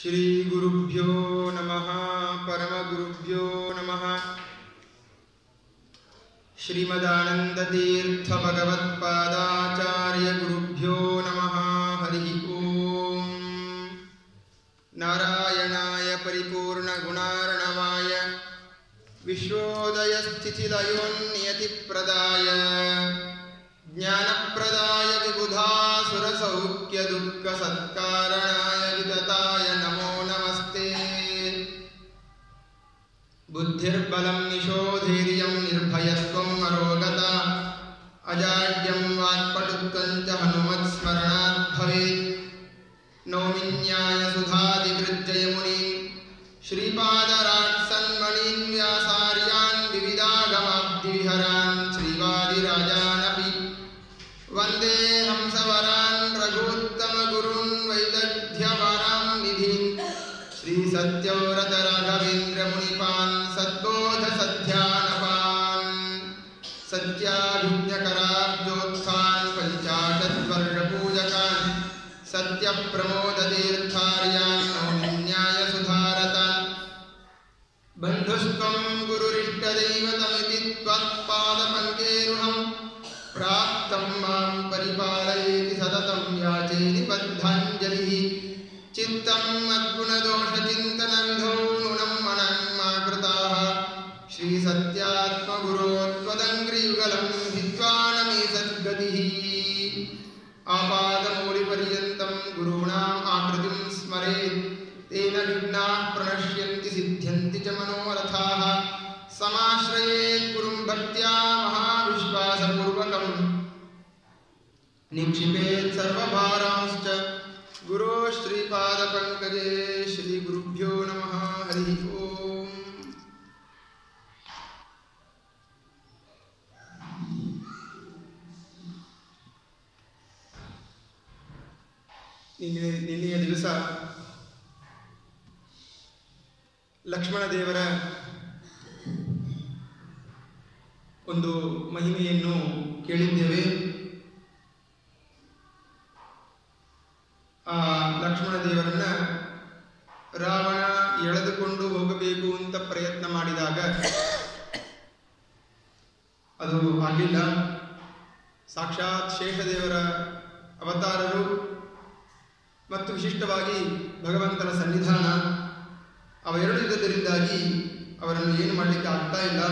श्रीगुरुभ्यो नमः परमगुरुभ्यो नमः श्रीमदानन्दतीर्थभगवत्पादाचार्यगुरुभ्यो नमः हरिः ॐ नारायणाय परिपूर्णगुणार्णवाय विश्वोदयस्थितिलयोन्नियतिप्रदाय ज्ञानप्रदाय विबुधासुरसौख्यदुःखसत्कारणाय विदताय नमो नमस्ते बुद्धिर्बलं निशोधैर्यं निर्भयत्वम् अरोगता अजाड्यं वाक्पटुत्वं च हनुमत्स्मरणात् भवेत् नौमिन्यायसुधादिकृज्जयमुनीन् श्रीपादराट्सन्मणीन् व्यासार्यान् विविधागमाब्धिविहरान् श्रीवादिराजानपि वन्दे हंसवरान् रघूत्तमगुरून् वैदग्ध्यवरां निधीन् श्रीसत्यव्रतराघवेन्द्रमुनिपान् सद्बोधसध्यानपान् सत्याभिज्ञकराब्जोत्थान् पञ्चाशद्वर्षपूजकान् सत्यप्रमोदतीर्थार्यान् नौमिन्यायसुधारतान् बन्धुस्त्वं गुरुरिष्टदैवतमिति त्वत्पादपङ्केरुहम् प्राप्तं मां परिपालयेति सततं याचे निबद्धाञ्जलिः चित्तं मद्गुणदोषचिन्तनविधौ नूनं मनं मा कृताः श्रीसत्यात्मगुरो त्वदङ्घ्रियुगलं हित्वा न मे सद्गतिः आपादमौलिपर्यन्तं गुरूणाम् आकृतिं स्मरेत् तेन विघ्नाः प्रणश्यन्ति सिद्ध्यन्ति च मनोरथाः समाश्रयेत् गुरुं भक्त्या महाविश्वासपूर्वकम् निक्षिपेत् सर्वभारांश्च गुरो श्रीपादपङ्कजे श्रीगुरुभ्यो नमः हरिः ओम् ನಿನ್ನೆ ನಿನ್ನೆಯ ದಿವಸ ಲಕ್ಷ್ಮಣ ದೇವರ ಒಂದು ಮಹಿಮೆಯನ್ನು ಕೇಳಿದ್ದೇವೆ ಆ ಲಕ್ಷ್ಮಣ ದೇವರನ್ನ ರಾವಣ ಎಳೆದುಕೊಂಡು ಹೋಗಬೇಕು ಅಂತ ಪ್ರಯತ್ನ ಮಾಡಿದಾಗ ಅದು ಆಗಲಿಲ್ಲ ಸಾಕ್ಷಾತ್ ಶೇಷದೇವರ ಅವತಾರರು ಮತ್ತು ವಿಶಿಷ್ಟವಾಗಿ ಭಗವಂತನ ಸನ್ನಿಧಾನ ಅವೆರಡು ಇದ್ದದರಿಂದಾಗಿ ಅವರನ್ನು ಏನು ಮಾಡಲಿಕ್ಕೆ ಆಗ್ತಾ ಇಲ್ಲ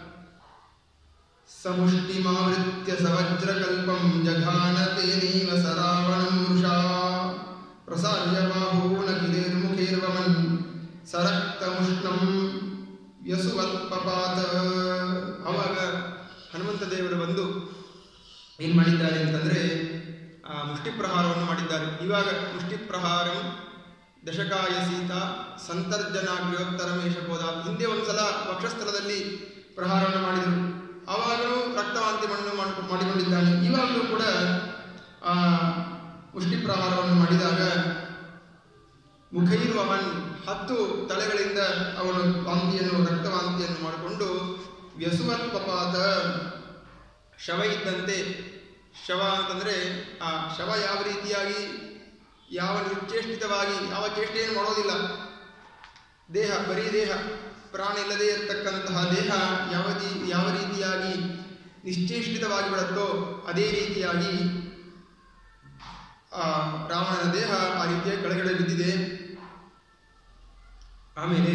ಸಮುಷ್ಟಿಮಾವೃತ್ಯ ಸವಜ್ರಕಲ್ಪಂ ಜಘಾನ ತೇನೈವ ಸರಾವಣಂ ವೃಷಾ ಪ್ರಸಾರ್ಯ ಬಾಹೂನ ಗಿರೇರ್ಮುಖೇರ್ವಮನ್ ಸರಕ್ತಮುಷ್ಣಂ ವ್ಯಸುವತ್ಪಪಾತ ಅವಾಗ ಹನುಮಂತ ದೇವರು ಬಂದು ಏನು ಮಾಡಿದ್ದಾರೆ ಅಂತಂದರೆ ಆ ಮುಷ್ಟಿ ಪ್ರಹಾರವನ್ನು ಮಾಡಿದ್ದಾರೆ ಇವಾಗ ಮುಷ್ಟಿ ಪ್ರಹಾರಂ ದಶಕಾಯ ಸೀತಾ ಸಂತರ್ಜನಾಗ್ರ್ಯೋತ್ತರಮೇಶ ಹೋದ ಹಿಂದೆ ಒಂದ್ಸಲ ವಕ್ಷಸ್ಥಲದಲ್ಲಿ ಪ್ರಹಾರವನ್ನು ಮಾಡಿದರು ಆವಾಗಲೂ ರಕ್ತವಾಂತಿ ಮಣ್ಣು ಮಾಡಿ ಮಾಡಿಕೊಂಡಿದ್ದಾನೆ ಇವಾಗಲೂ ಕೂಡ ಆ ಮುಷ್ಟಿ ಪ್ರಹಾರವನ್ನು ಮಾಡಿದಾಗ ಮುಖೈರ್ವಮನ್ ಹತ್ತು ತಲೆಗಳಿಂದ ಅವನು ವಾಂತಿಯನ್ನು ರಕ್ತವಾಂತಿಯನ್ನು ಮಾಡಿಕೊಂಡು ವ್ಯಸುವತ್ಪಪಾತ ಶವ ಇದ್ದಂತೆ ಶವ ಅಂತಂದರೆ ಆ ಶವ ಯಾವ ರೀತಿಯಾಗಿ ಯಾವ ನಿರ್ಚೇಷ್ಟಿತವಾಗಿ ಯಾವ ಚೇಷ್ಟೆಯನ್ನು ಮಾಡೋದಿಲ್ಲ ದೇಹ ಬರೀ ದೇಹ ಪ್ರಾಣ ಇಲ್ಲದೇ ಇರತಕ್ಕಂತಹ ದೇಹ ಯಾವ ಯಾವ ರೀತಿಯಾಗಿ ನಿಶ್ಚೇಷ್ಟಿತವಾಗಿ ಬಿಡುತ್ತೋ ಅದೇ ರೀತಿಯಾಗಿ ಆ ರಾವಣನ ದೇಹ ಆ ರೀತಿಯ ಕೆಳಗಡೆ ಬಿದ್ದಿದೆ ಆಮೇಲೆ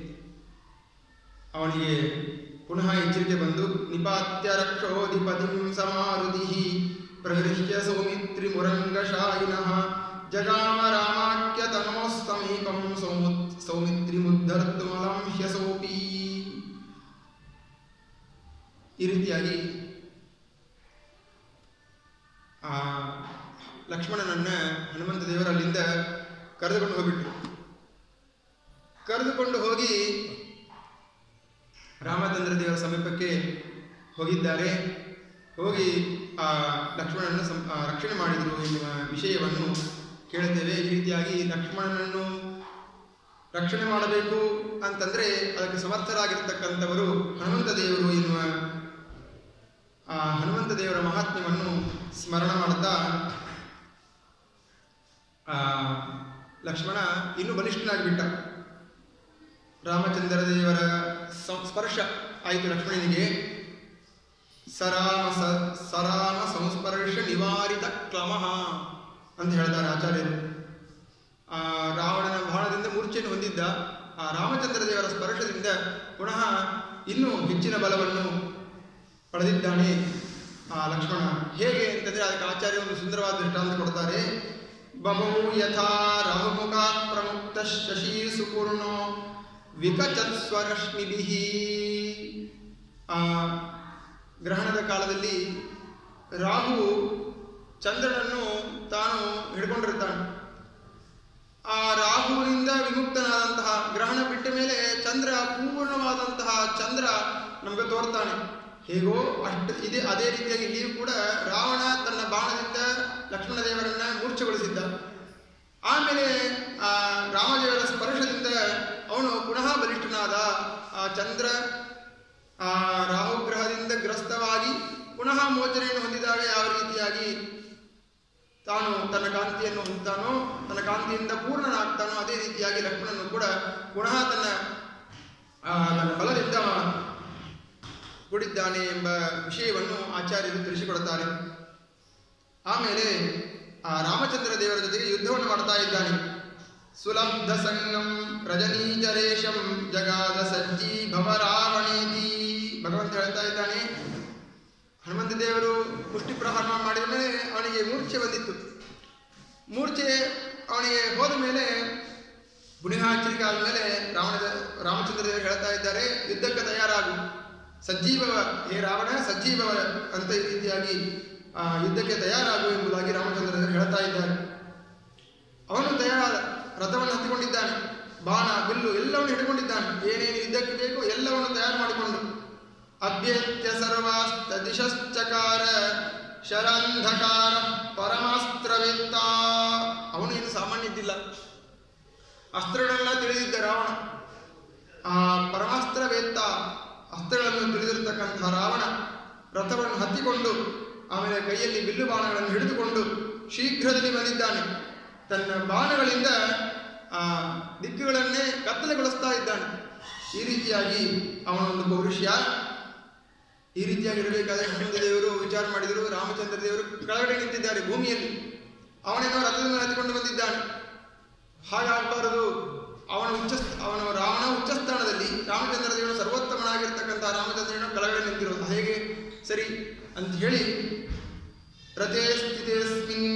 ಅವನಿಗೆ ಪುನಃ ಎಚ್ಚರಿಕೆ ಬಂದು ನಿಪಾತ್ಯ ರಕ್ಷೋಧಿಪತಿಂ ಸಮಾರುತಿ ಪ್ರಗೃಹ್ಯ ಸೌಮಿತ್ರಿ ಮುರಂಗಶಾಯಿನಃ ಜಗಾಮ ರಾಮಾಖ್ಯ ತಮೋಸ್ತಮೀಪಂ ಸೌಮು ಸೌಮಿತ್ರಿ ಮುದ್ಧರ್ತುಮಲಂ ಹ್ಯಸೋಪಿ ಈ ರೀತಿಯಾಗಿ ಆ ಲಕ್ಷ್ಮಣನನ್ನ ಹನುಮಂತ ದೇವರು ಅಲ್ಲಿಂದ ಕರೆದುಕೊಂಡು ಹೋಗ್ಬಿಟ್ರು ಕರೆದುಕೊಂಡು ಹೋಗಿ ರಾಮಚಂದ್ರ ದೇವರ ಸಮೀಪಕ್ಕೆ ಹೋಗಿದ್ದಾರೆ ಹೋಗಿ ಆ ಲಕ್ಷ್ಮಣನನ್ನು ಸಂ ರಕ್ಷಣೆ ಮಾಡಿದರು ಎನ್ನುವ ವಿಷಯವನ್ನು ಕೇಳುತ್ತೇವೆ ಈ ರೀತಿಯಾಗಿ ಲಕ್ಷ್ಮಣನನ್ನು ರಕ್ಷಣೆ ಮಾಡಬೇಕು ಅಂತಂದರೆ ಅದಕ್ಕೆ ಸಮರ್ಥರಾಗಿರ್ತಕ್ಕಂಥವರು ಹನುಮಂತ ದೇವರು ಎನ್ನುವ ಆ ಹನುಮಂತ ದೇವರ ಮಹಾತ್ಮ್ಯವನ್ನು ಸ್ಮರಣ ಮಾಡುತ್ತಾ ಆ ಲಕ್ಷ್ಮಣ ಇನ್ನೂ ಬಲಿಷ್ಠನಾಗಿಬಿಟ್ಟ ರಾಮಚಂದ್ರ ದೇವರ ಸಂ- ಸ್ಪರ್ಶ ಆಯಿತು ಲಕ್ಷ್ಮಣನಿಗೆ ಸರಾಮ ಸ- ಸರಾಮ ಸಂಸ್ಪರ್ಶ ನಿವಾರಿತ ಕ್ಲಮಃ ಅಂತ ಹೇಳ್ತಾರೆ ಆಚಾರ್ಯರು ಆ ರಾವಣನ ಬಾಣದಿಂದ ಮೂರ್ಛೆಯನ್ನು ಹೊಂದಿದ್ದ ಆ ರಾಮಚಂದ್ರ ದೇವರ ಸ್ಪರ್ಶದಿಂದ ಪುನಃ ಇನ್ನೂ ಹೆಚ್ಚಿನ ಬಲವನ್ನು ಪಡೆದಿದ್ದಾನೆ ಆ ಲಕ್ಷ್ಮಣ ಹೇಗೆ ಅಂತಂದ್ರೆ ಅದಕ್ಕೆ ಆಚಾರ್ಯ ಒಂದು ಸುಂದರವಾದ ದೃಷ್ಟಾಂತ ಕೊಡ್ತಾರೆ ಬಮೌ ಯಥಾ ರಾಹುಮುಖಾತ್ ಪ್ರಮುಕ್ತ ಶಶಿ ಸುಪೂರ್ಣೋ ವಿಕಚತ್ ಸ್ವರಶ್ಮಿಭಿಃ ಆ ಗ್ರಹಣದ ಕಾಲದಲ್ಲಿ ರಾಹು ಚಂದ್ರನನ್ನು ತಾನು ಹಿಡ್ಕೊಂಡಿರ್ತಾನೆ ಆ ರಾಹುವಿನಿಂದ ವಿಮುಕ್ತನಾದಂತಹ ಗ್ರಹಣ ಬಿಟ್ಟ ಮೇಲೆ ಚಂದ್ರ ಪೂರ್ಣವಾದಂತಹ ಚಂದ್ರ ನಮಗೆ ತೋರ್ತಾನೆ ಹೇಗೋ ಅಷ್ಟು ಇದೆ ಅದೇ ರೀತಿಯಾಗಿ ಇಲ್ಲಿಯೂ ಕೂಡ ರಾವಣ ತನ್ನ ಬಾಣದಿಂದ ಲಕ್ಷ್ಮಣ ದೇವರನ್ನ ಮೂರ್ಛೆಗೊಳಿಸಿದ್ದ ಆಮೇಲೆ ಆ ರಾಮದೇವರ ಸ್ಪರ್ಶದಿಂದ ಅವನು ಪುನಃ ಬಲಿಷ್ಠನಾದ ಆ ಚಂದ್ರ ಆ ರಾಹುಗ್ರಹದಿಂದ ಗ್ರಸ್ತವಾಗಿ ಪುನಃ ಮೋಚನೆಯನ್ನು ಹೊಂದಿದಾಗ ಯಾವ ರೀತಿಯಾಗಿ ತಾನು ತನ್ನ ಕಾಂತಿಯನ್ನು ಹೊಂದುತ್ತಾನೋ ತನ್ನ ಕಾಂತಿಯಿಂದ ಪೂರ್ಣನಾಗ್ತಾನೋ ಅದೇ ರೀತಿಯಾಗಿ ಲಕ್ಷ್ಮಣನು ಕೂಡ ಪುನಃ ತನ್ನ ಆ, ತನ್ನ ಬಲದಿಂದ ಕೂಡಿದ್ದಾನೆ ಎಂಬ ವಿಷಯವನ್ನು ಆಚಾರ್ಯರು ತಿಳಿಸಿಕೊಡುತ್ತಾರೆ ಆಮೇಲೆ ಆ ರಾಮಚಂದ್ರ ದೇವರ ಜೊತೆಗೆ ಯುದ್ಧವನ್ನು ಮಾಡ್ತಾ ಇದ್ದಾನೆ ಸುಲಬ್ಧ ಸಂಗಂ ರಜನೀಜರೇಶಂ ಜಗಾದ ಸಜ್ಜಿ ಭವ ರಾವಣೇತಿ ಭಗವಂತ ಹೇಳ್ತಾ ಇದ್ದಾನೆ ಹನುಮಂತ ದೇವರು ಮುಷ್ಟಿ ಪ್ರಹಾರ ಮಾಡಿದ ಮೇಲೆ ಅವನಿಗೆ ಮೂರ್ಛೆ ಬಂದಿತ್ತು ಮೂರ್ಛೆ ಅವನಿಗೆ ಹೋದ ಮೇಲೆ ಪುಣ್ಯಹಾಚರಿಕೆ ಆದಮೇಲೆ ರಾವಣ ರಾಮಚಂದ್ರ ದೇವರು ಹೇಳ್ತಾ ಇದ್ದಾರೆ ಯುದ್ಧಕ್ಕೆ ತಯಾರಾಗು ಸಜ್ಜೀವವ ಹೇ ರಾವಣ ಸಜ್ಜೀವವ ಅಂತ ಈ ರೀತಿಯಾಗಿ ಆ, ಯುದ್ಧಕ್ಕೆ ತಯಾರಾಗು ಎಂಬುದಾಗಿ ರಾಮಚಂದ್ರ ದೇವರು ಹೇಳ್ತಾ ಇದ್ದಾರೆ ಅವನು ತಯಾರಾದ ರಥವನ್ನು ಹತ್ತಿಕೊಂಡಿದ್ದಾನೆ ಬಾಣ ಬಿಲ್ಲು ಎಲ್ಲವನ್ನು ಹಿಡ್ಕೊಂಡಿದ್ದಾನೆ ಏನೇನು ಯುದ್ಧಕ್ಕೆ ಬೇಕು ಎಲ್ಲವನ್ನು ತಯಾರು ಮಾಡಿಕೊಂಡು ಅಭ್ಯತ್ಯ ಸರ್ವಾಸ್ತ ದಿಶಶ್ಚಕಾರ ಶರಂಧಕಾರ ಪರಮಾಸ್ತ್ರವೆತ್ತ ಅವನು ಏನು ಸಾಮಾನ್ಯ ಇದ್ದಿಲ್ಲ ಅಸ್ತ್ರಗಳೆಲ್ಲ ತಿಳಿದಿದ್ದ ರಾವಣ ಆ ಪರಮಾಸ್ತ್ರವೇತ್ತ ಅಸ್ತ್ರಗಳನ್ನು ತಿಳಿದಿರತಕ್ಕಂತಹ ರಾವಣ ರಥವನ್ನು ಹತ್ತಿಕೊಂಡು ಆಮೇಲೆ ಕೈಯಲ್ಲಿ ಬಿಲ್ಲು ಬಾಣಗಳನ್ನು ಹಿಡಿದುಕೊಂಡು ಶೀಘ್ರದಲ್ಲಿ ಬಂದಿದ್ದಾನೆ ತನ್ನ ಬಾಣಗಳಿಂದ ಆ ದಿಕ್ಕುಗಳನ್ನೇ ಕತ್ತಲೆಗೊಳಿಸ್ತಾ ಇದ್ದಾನೆ ಈ ರೀತಿಯಾಗಿ ಅವನೊಂದು ಪೌರುಷ್ಯ ಈ ರೀತಿಯಾಗಿ ಇರಬೇಕಾದ್ರೆ ಹನುಮಂತ ದೇವರು ವಿಚಾರ ಮಾಡಿದರು ರಾಮಚಂದ್ರ ದೇವರು ಕೆಳಗಡೆ ನಿಂತಿದ್ದಾರೆ ಭೂಮಿಯಲ್ಲಿ ಅವನೇನೋ ರಥದ ಮೇಲೆ ಹತ್ತಿಕೊಂಡು ಬಂದಿದ್ದಾನೆ ಹಾಗಾಗಬಾರದು ಅವನ ಉಚ್ಚ ಅವನ ರಾವಣ ಉಚ್ಚಸ್ಥಾನದಲ್ಲಿ ರಾಮಚಂದ್ರ ದೇವರು ಸರ್ವೋತ್ತಮನಾಗಿರ್ತಕ್ಕಂಥ ರಾಮಚಂದ್ರನ ಕೆಳಗಡೆ ನಿಂತಿರೋದು ಹೇಗೆ ಸರಿ ಅಂತ ಹೇಳಿ ರಥೇ ಸ್ಥಿತೇಸ್ಮಿನ್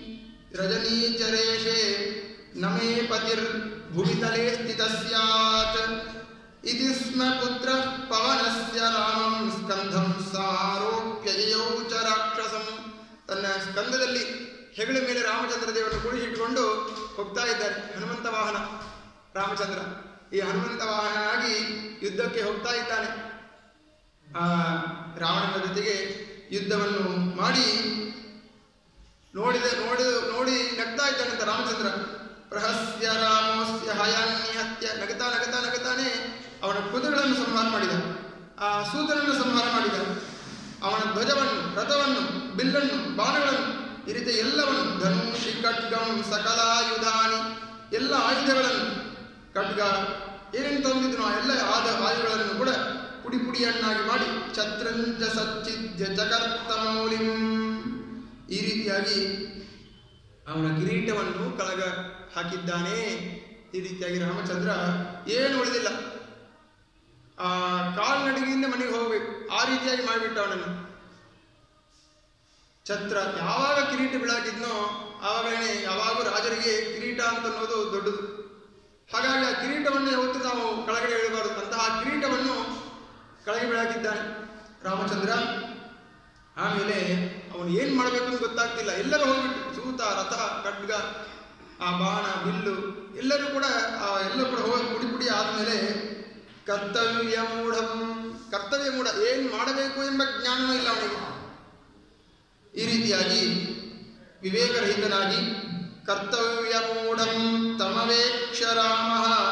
ರಜನೀಚರೇಶೆ ನಮೇ ಪತಿರ್ ಭುವಿತಲೆ ಸ್ಥಿತ ಸ್ಯಾತ್ ಇತಿ ಸ್ಮ ಪುತ್ರ ಪವನಸ್ಯ ರಾಮಂ ಸ್ಕಂಧಂ ಸಾರೋಪ್ಯ ಯಯೌ ಚ ರಾಕ್ಷಸಂ ತನ್ನ ಸ್ಕಂದದಲ್ಲಿ ಹೆಗಲ ಮೇಲೆ ರಾಮಚಂದ್ರ ದೇವರನ್ನು ಕುಳಿಸಿಟ್ಟುಕೊಂಡು ಹೋಗ್ತಾ ಇದ್ದಾರೆ ಹನುಮಂತ ವಾಹನ ರಾಮಚಂದ್ರ ಈ ಹನುಮಂತ ವಾಹನನಾಗಿ ಯುದ್ಧಕ್ಕೆ ಹೋಗ್ತಾ ಇದ್ದಾನೆ ಆ ರಾವಣನ ಜೊತೆಗೆ ಯುದ್ಧವನ್ನು ಮಾಡಿ ನೋಡಿದ ನೋಡಿ ನೋಡಿ ನಗ್ತಾ ಇದ್ದಾನಂತ ರಾಮಚಂದ್ರ ಪ್ರಹಸ್ಯ ರಾಮೋಸ್ಯ ಹಯಾನ್ಯಹತ್ಯ ನಗತಾ ನಗತಾ ನಗತಾನೆ ಅವನ ಕುದುರೆಗಳನ್ನು ಸಂಹಾರ ಮಾಡಿದ ಆ ಸೂತನನ್ನು ಸಂಹಾರ ಮಾಡಿದ ಅವನ ಧ್ವಜವನ್ನು ರಥವನ್ನು ಬಿಲ್ಲನ್ನು ಬಾಣಗಳನ್ನು ಈ ರೀತಿ ಎಲ್ಲವನ್ನು ಧನುಷಿ ಖಡ್ಗಂ ಸಕಲಾಯುಧಾನಿ ಎಲ್ಲ ಆಯುಧಗಳನ್ನು ಖಡ್ಗ ಏನೇನು ತಂದಿದ್ರು ಆ ಎಲ್ಲ ಆದ ಆಯುಧಗಳನ್ನು ಕೂಡ ಪುಡಿ ಪುಡಿಯನ್ನಾಗಿ ಮಾಡಿ ಛತ್ರಂಜ ಸಚ್ಚಿದ್ಯ ಜಗರ್ತಮೌಲಿಂ ಈ ರೀತಿಯಾಗಿ ಅವನ ಕಿರೀಟವನ್ನು ಕಳಗ ಹಾಕಿದ್ದಾನೆ ಈ ರೀತಿಯಾಗಿ ರಾಮಚಂದ್ರ ಏನು ಉಳಿದಿಲ್ಲ ಆ ಕಾಲ್ನಡಿಗೆಯಿಂದ ಮನೆಗೆ ಹೋಗಬೇಕು ಆ ರೀತಿಯಾಗಿ ಮಾಡಿಬಿಟ್ಟ ಅವನನ್ನು ಛತ್ರ ಯಾವಾಗ ಕಿರೀಟ ಬೀಳಾಕಿದ್ನೋ ಆವಾಗಲೇ ಯಾವಾಗ ರಾಜರಿಗೆ ಕಿರೀಟ ಅಂತ ಅನ್ನೋದು ದೊಡ್ಡದು ಹಾಗಾಗಿ ಆ ಕಿರೀಟವನ್ನು ಯಾವತ್ತು ನಾವು ಕೆಳಗಡೆ ಇಳಬಾರದು ಅಂತಹ ಕಿರೀಟವನ್ನು ಕೆಳಗೆ ಬೀಳಾಕಿದ್ದಾನೆ ರಾಮಚಂದ್ರ ಆಮೇಲೆ ಅವನು ಏನು ಮಾಡಬೇಕು ಅಂತ ಗೊತ್ತಾಗ್ತಿಲ್ಲ ಎಲ್ಲರೂ ಹೋಗ್ಬಿಟ್ಟು ಸೂತ ರಥ ಖಡ್ಗ ಆ ಬಾಣ ಬಿಲ್ಲು ಎಲ್ಲರೂ ಕೂಡ ಆ ಎಲ್ಲರೂ ಕೂಡ ಹೋಗಿ ಪುಡಿ ಪುಡಿ ಆದಮೇಲೆ ಕರ್ತವ್ಯ ಮೂಢಂ ಕರ್ತವ್ಯ ಮೂಢ ಏನು ಮಾಡಬೇಕು ಎಂಬ ಜ್ಞಾನವೂ ಇಲ್ಲ ಅವನಿಗೆ ಈ ರೀತಿಯಾಗಿ ವಿವೇಕರಹಿತನಾಗಿ ಕರ್ತವ್ಯ ಮೂಢಂ ತಮವೇಕ್ಷ ರಾಮ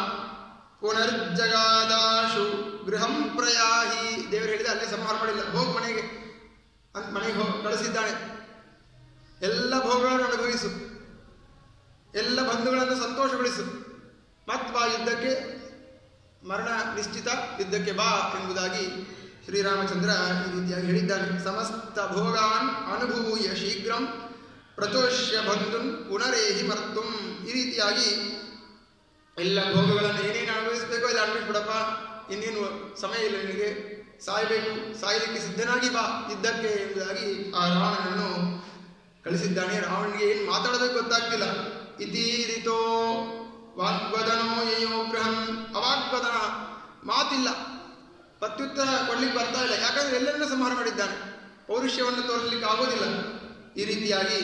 ಪುನರ್ಜಗಾದಾಶು ಗೃಹಂ ಪ್ರಯಾಹಿ ದೇವರು ಹೇಳಿದ ಅಲ್ಲೇ ಸಂಹಾರ ಮಾಡಿಲ್ಲ ಹೋಗಿ ಮನೆಗೆ ಅಂತ ಮನೆಗೆ ಹೋಗಿ ಕಳಿಸಿದ್ದಾನೆ ಎಲ್ಲ ಭೋಗಗಳನ್ನು ಅನುಭವಿಸು ಎಲ್ಲ ಬಂಧುಗಳನ್ನು ಸಂತೋಷಗೊಳಿಸು ಮತ್ ಬಾ ಯುದ್ಧಕ್ಕೆ ಮರಣ ನಿಶ್ಚಿತ ಯುದ್ಧಕ್ಕೆ ಬಾ ಎಂಬುದಾಗಿ ಶ್ರೀರಾಮಚಂದ್ರ ಈ ರೀತಿಯಾಗಿ ಹೇಳಿದ್ದಾನೆ ಸಮಸ್ತ ಭೋಗಾನ್ ಅನುಭೂಯ ಶೀಘ್ರಂ ಪ್ರತೋಷ್ಯ ಬಂಧುನ್ ಪುನರೇಹಿ ಮರ್ತುಂ ಈ ರೀತಿಯಾಗಿ ಎಲ್ಲ ಭೋಗಗಳನ್ನು ಏನೇನು ಅನುಭವಿಸಬೇಕೋ ಎಲ್ಲ ಅನುಭವಿಸ್ಬಿಡಪ್ಪ ಇನ್ನೇನು ಸಮಯ ಇಲ್ಲ ನಿನಗೆ ಸಾಯಬೇಕು ಸಾಯಲಿಕ್ಕೆ ಸಿದ್ಧನಾಗಿ ಬಾ ಯುದ್ಧಕ್ಕೆ ಎಂಬುದಾಗಿ ಆ ರಾವಣನನ್ನು ಕಳಿಸಿದ್ದಾನೆ ರಾವಣನಿಗೆ ಏನು ಮಾತಾಡಬೇಕು ಗೊತ್ತಾಗ್ತಿಲ್ಲ ಇತೀರಿತೋ ವಾಗ್ವದನೋ ಯಯೋ ಗೃಹಂ ಅವಾಗ್ವದನ ಮಾತಿಲ್ಲ ಪ್ರತ್ಯುತ್ತರ ಕೊಡ್ಲಿಕ್ಕೆ ಬರ್ತಾ ಇಲ್ಲ ಯಾಕಂದ್ರೆ ಎಲ್ಲರನ್ನ ಸಂಹಾರ ಮಾಡಿದ್ದಾನೆ ಪೌರುಷ್ಯವನ್ನು ತೋರಿಸಲಿಕ್ಕೆ ಆಗೋದಿಲ್ಲ ಈ ರೀತಿಯಾಗಿ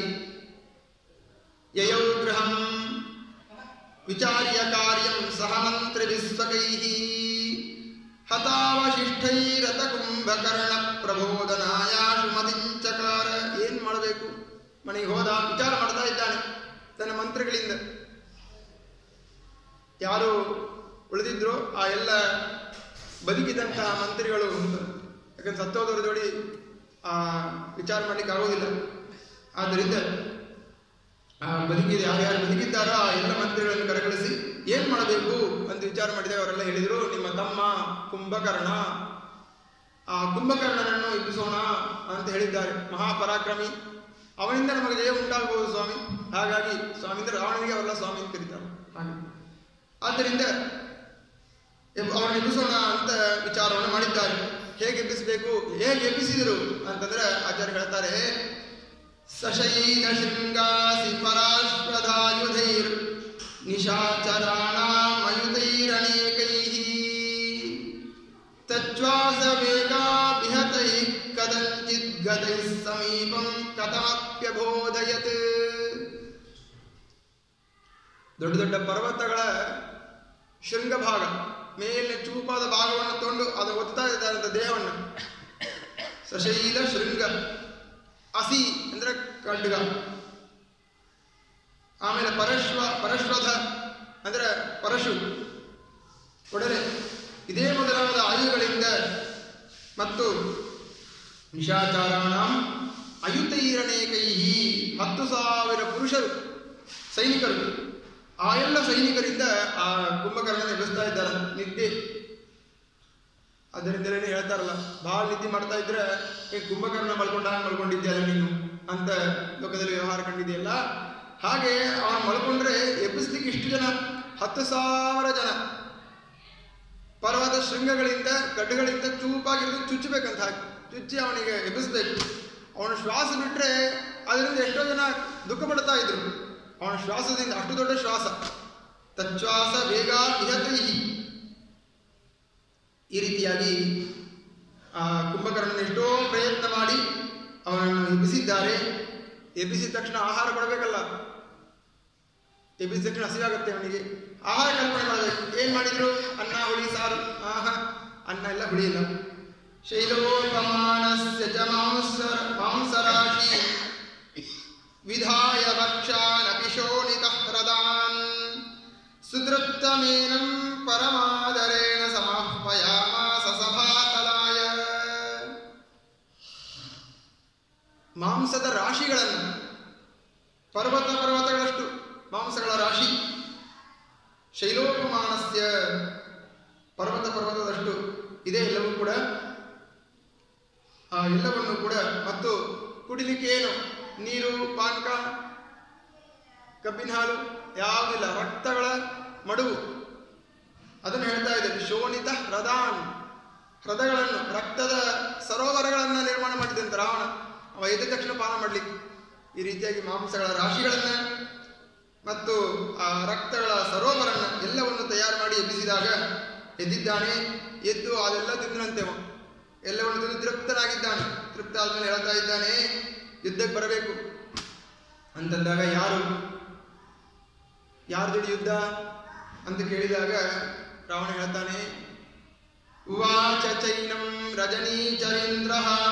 ಯಯೌ ಗೃಹಂ ವಿಚಾರ್ಯ ಕಾರ್ಯಂ ಸಹ ಮಂತ್ರಿ ವಿಸ್ವಕೈಃ ಹತಾವಶಿಷ್ಠೈರತ ಕುಂಭಕರ್ಣ ಪ್ರಬೋಧನಾಯಾಶು ಮತಿಂಚಕಾರ ಏನ್ ಮಾಡಬೇಕು ಮನೆಗೆ ಹೋದ ವಿಚಾರ ಮಾಡ್ತಾ ಇದ್ದಾನೆ ತನ್ನ ಮಂತ್ರಿಗಳಿಂದ ಯಾರು ಉಳಿದಿದ್ರು ಆ ಎಲ್ಲ ಬದುಕಿದಂತಹ ಮಂತ್ರಿಗಳು ಯಾಕಂದ್ರೆ ಸತ್ತೋದವ್ರ ಜೋಡಿ ಆ ವಿಚಾರ ಮಾಡ್ಲಿಕ್ಕೆ ಆಗೋದಿಲ್ಲ ಆದ್ದರಿಂದ ಆ ಬದುಕಿದ ಯಾರ್ಯಾರು ಬದುಕಿದ್ದಾರೋ ಆ ಎಲ್ಲ ಮಂತ್ರಿಗಳನ್ನು ಕರೆಕಳಿಸಿ ಏನ್ ಮಾಡಬೇಕು ಅಂತ ವಿಚಾರ ಮಾಡಿದಾಗ ಅವರೆಲ್ಲ ಹೇಳಿದ್ರು ನಿಮ್ಮ ತಮ್ಮ ಕುಂಭಕರ್ಣ ಆ ಕುಂಭಕರ್ಣನನ್ನು ಎಬ್ಬಿಸೋಣ ಅಂತ ಹೇಳಿದ್ದಾರೆ ಮಹಾಪರಾಕ್ರಮಿ ಅವನಿಂದ ನಮಗೆ ಜಯ ಉಂಟಾಗಬಹುದು ಸ್ವಾಮಿ ಹಾಗಾಗಿ ಸ್ವಾಮಿ ಅಂದ್ರೆ ರಾವಣನಿಗೆ ಅವರೆಲ್ಲ ಸ್ವಾಮಿ ಅಂತ ಕರೀತಾರೆ ಹಾಗೆ ಆದ್ದರಿಂದ ಎಬ್- ಅವರನ್ನು ಎಬ್ಬಿಸೋಣ ಅಂತ ವಿಚಾರವನ್ನು ಮಾಡಿದ್ದಾರೆ ಹೇಗೆ ಎಬ್ಬಿಸಬೇಕು ಹೇಗೆ ಎಬ್ಬಿಸಿದರು ಅಂತಂದ್ರೆ ಆಚಾರ್ಯ ಹೇಳ್ತಾರೆ ಸಶೈಲ ಶೃಂಗಾಸಿ ಪರಾಶ್ವಧಾಯುಧೈರ್ ನಿಶಾಚರಾಣಾಮಯುತೈರನೇಕೈಃ ತಚ್ವಾಸ ವೇಗಾಭಿಹತೈ ಕದಂಚಿತ್ ಗತೈಃ ಸಮೀಪಂ ಕಥಮಪ್ಯಬೋಧಯತ್ ದೊಡ್ಡ ದೊಡ್ಡ ಪರ್ವತಗಳ ಶೃಂಗಭಾಗ ಮೇಲೆ ಚೂಪಾದ ಭಾಗವನ್ನು ತೊಂಡು ಅದು ಒತ್ತಾ ಇದ್ದಾರಂತ ದೇಹವನ್ನು ಸಶೈಲ ಶೃಂಗ ಅಸಿ ಅಂದ್ರೆ ಖಡ್ಗ ಆಮೇಲೆ ಪರಶ್ವ ಪರಶ್ವಧ ಅಂದ್ರೆ ಪರಶು ಒಡನೆ ಇದೇ ಮೊದಲಾದ ಆಯುಗಳಿಂದ ಮತ್ತು ನಿಶಾಚಾರಾಣ ಅಯುತೈರಣೇಕೈಹಿ ಹತ್ತು ಸಾವಿರ ಪುರುಷರು ಸೈನಿಕರು ಆ ಎಲ್ಲ ಸೈನಿಕರಿಂದ ಆ ಕುಂಭಕರ್ಣನ ಎಬ್ಬಿಸ್ತಾ ಇದ್ದಾರೆ ನಿದ್ದೆ ಅದರಿಂದಲೇ ಹೇಳ್ತಾರಲ್ಲ ಬಹಳ ನಿದ್ದೆ ಮಾಡ್ತಾ ಇದ್ರೆ ಈ ಕುಂಭಕರ್ಣ ಮಲ್ಕೊಂಡ ಹಾಗೆ ಮಲ್ಕೊಂಡಿದ್ಯಲ್ಲ ನೀನು ಅಂತ ಲೋಕದಲ್ಲಿ ವ್ಯವಹಾರ ಕಂಡಿದೆಯಲ್ಲ ಹಾಗೆ ಅವನು ಮಲ್ಕೊಂಡ್ರೆ ಎಬ್ಬಿಸ್ಲಿಕ್ಕೆ ಇಷ್ಟು ಜನ ಹತ್ತು ಸಾವಿರ ಜನ ಪರ್ವತ ಶೃಂಗಗಳಿಂದ ಗಡ್ಡಗಳಿಂದ ಚೂಪಾಗಿರೋದು ಚುಚ್ಚಬೇಕಂತ ಹಾಕಿ ಚುಚ್ಚಿ ಅವನಿಗೆ ಎಬ್ಬಿಸ್ಬೇಕು ಅವನ ಶ್ವಾಸ ಬಿಟ್ರೆ ಅದರಿಂದ ಎಷ್ಟೋ ಜನ ದುಃಖ ಪಡ್ತಾ ಇದ್ರು ಅವನ ಶ್ವಾಸದಿಂದ ಅಷ್ಟು ದೊಡ್ಡ ಶ್ವಾಸ ತಚ್ಛ್ವಾಸ ವೇಗ ಇಹತೈಹಿ ಈ ರೀತಿಯಾಗಿ ಆ ಕುಂಭಕರ್ಣನ ಎಷ್ಟೋ ಪ್ರಯತ್ನ ಮಾಡಿ ಅವನನ್ನು ಎಬ್ಬಿಸಿದ್ದಾರೆ ಎಬ್ಬಿಸಿದ ತಕ್ಷಣ ಆಹಾರ ಕೊಡಬೇಕಲ್ಲ ಎಬ್ಬಿಸಿದ ತಕ್ಷಣ ಹಸಿವಾಗುತ್ತೆ ಅವನಿಗೆ ಆಹಾರ ಕಲ್ಪನೆ ಮಾಡಬೇಕು ಏನ್ ಮಾಡಿದ್ರು ಅನ್ನ ಹುಳಿ ಸಾರು ಆಹಾ ಅನ್ನ ಎಲ್ಲ ಹುಳಿಯಿಲ್ಲ ಶೈಲೋಪಮಾನಸ್ಯ ಚ ಮಾಂಸರ ಮಾಂಸರಾಶಿ ವಿಧಾಯ ಭಕ್ಷಾನಪಿ ಶೋಣಿತಃ ಹೃದಾನ್ ಸುದೃಪ್ತಮೇನಂ ಪರಮಾದರೇಣ ಸಮಾಹ್ವಯಾಮಾಸ ಸಭಾತಲಾಯ ಮಾಂಸದ ರಾಶಿಗಳನ್ನು ಪರ್ವತ ಪರ್ವತಗಳಷ್ಟು ಮಾಂಸಗಳ ರಾಶಿ ಶೈಲೋಪಮಾನಸ್ಯ ಪರ್ವತ ಪರ್ವತದಷ್ಟು ಇದೆ ಎಲ್ಲವೂ ಕೂಡ ಆ ಎಲ್ಲವನ್ನು ಕೂಡ ಮತ್ತು ಕುಡಿಲಿಕ್ಕೆ ಏನು ನೀರು ಪಾನಕ ಕಬ್ಬಿನ ಹಾಲು ಯಾವುದಿಲ್ಲ ರಕ್ತಗಳ ಮಡುವು ಅದನ್ನು ಹೇಳ್ತಾ ಇದೆ ಶೋಣಿತ ಹೃದಾನ್ ಹೃದಯಗಳನ್ನು ರಕ್ತದ ಸರೋವರಗಳನ್ನು ನಿರ್ಮಾಣ ಮಾಡಿದಂತೆ ರಾವಣ ಅವ ಎದ್ದ ತಕ್ಷಣ ಪಾನ ಮಾಡಲಿಕ್ಕೆ ಈ ರೀತಿಯಾಗಿ ಮಾಂಸಗಳ ರಾಶಿಗಳನ್ನ ಮತ್ತು ಆ ರಕ್ತಗಳ ಸರೋವರನ್ನ ಎಲ್ಲವನ್ನು ತಯಾರು ಮಾಡಿ ಎಬ್ಬಿಸಿದಾಗ ಎದ್ದಿದ್ದಾನೆ ಎದ್ದು ಅದೆಲ್ಲ ತಿಂದನಂತೆ ಅವ ಎಲ್ಲವನ್ನು ತಿಂದು ತೃಪ್ತನಾಗಿದ್ದಾನೆ ತೃಪ್ತ ಆದ್ಮೇಲೆ ಹೇಳ್ತಾ ಇದ್ದಾನೆ ಯುದ್ಧಕ್ಕೆ ಬರಬೇಕು ಅಂತಂದಾಗ ಯಾರು ಯಾರ ಜೋಡಿ ಯುದ್ಧ ಅಂತ ಕೇಳಿದಾಗ ರಾವಣ ಹೇಳ್ತಾನೆ ಉವಾಚ ಚೈನಂ ರಜನೀಚರೇಂದ್ರ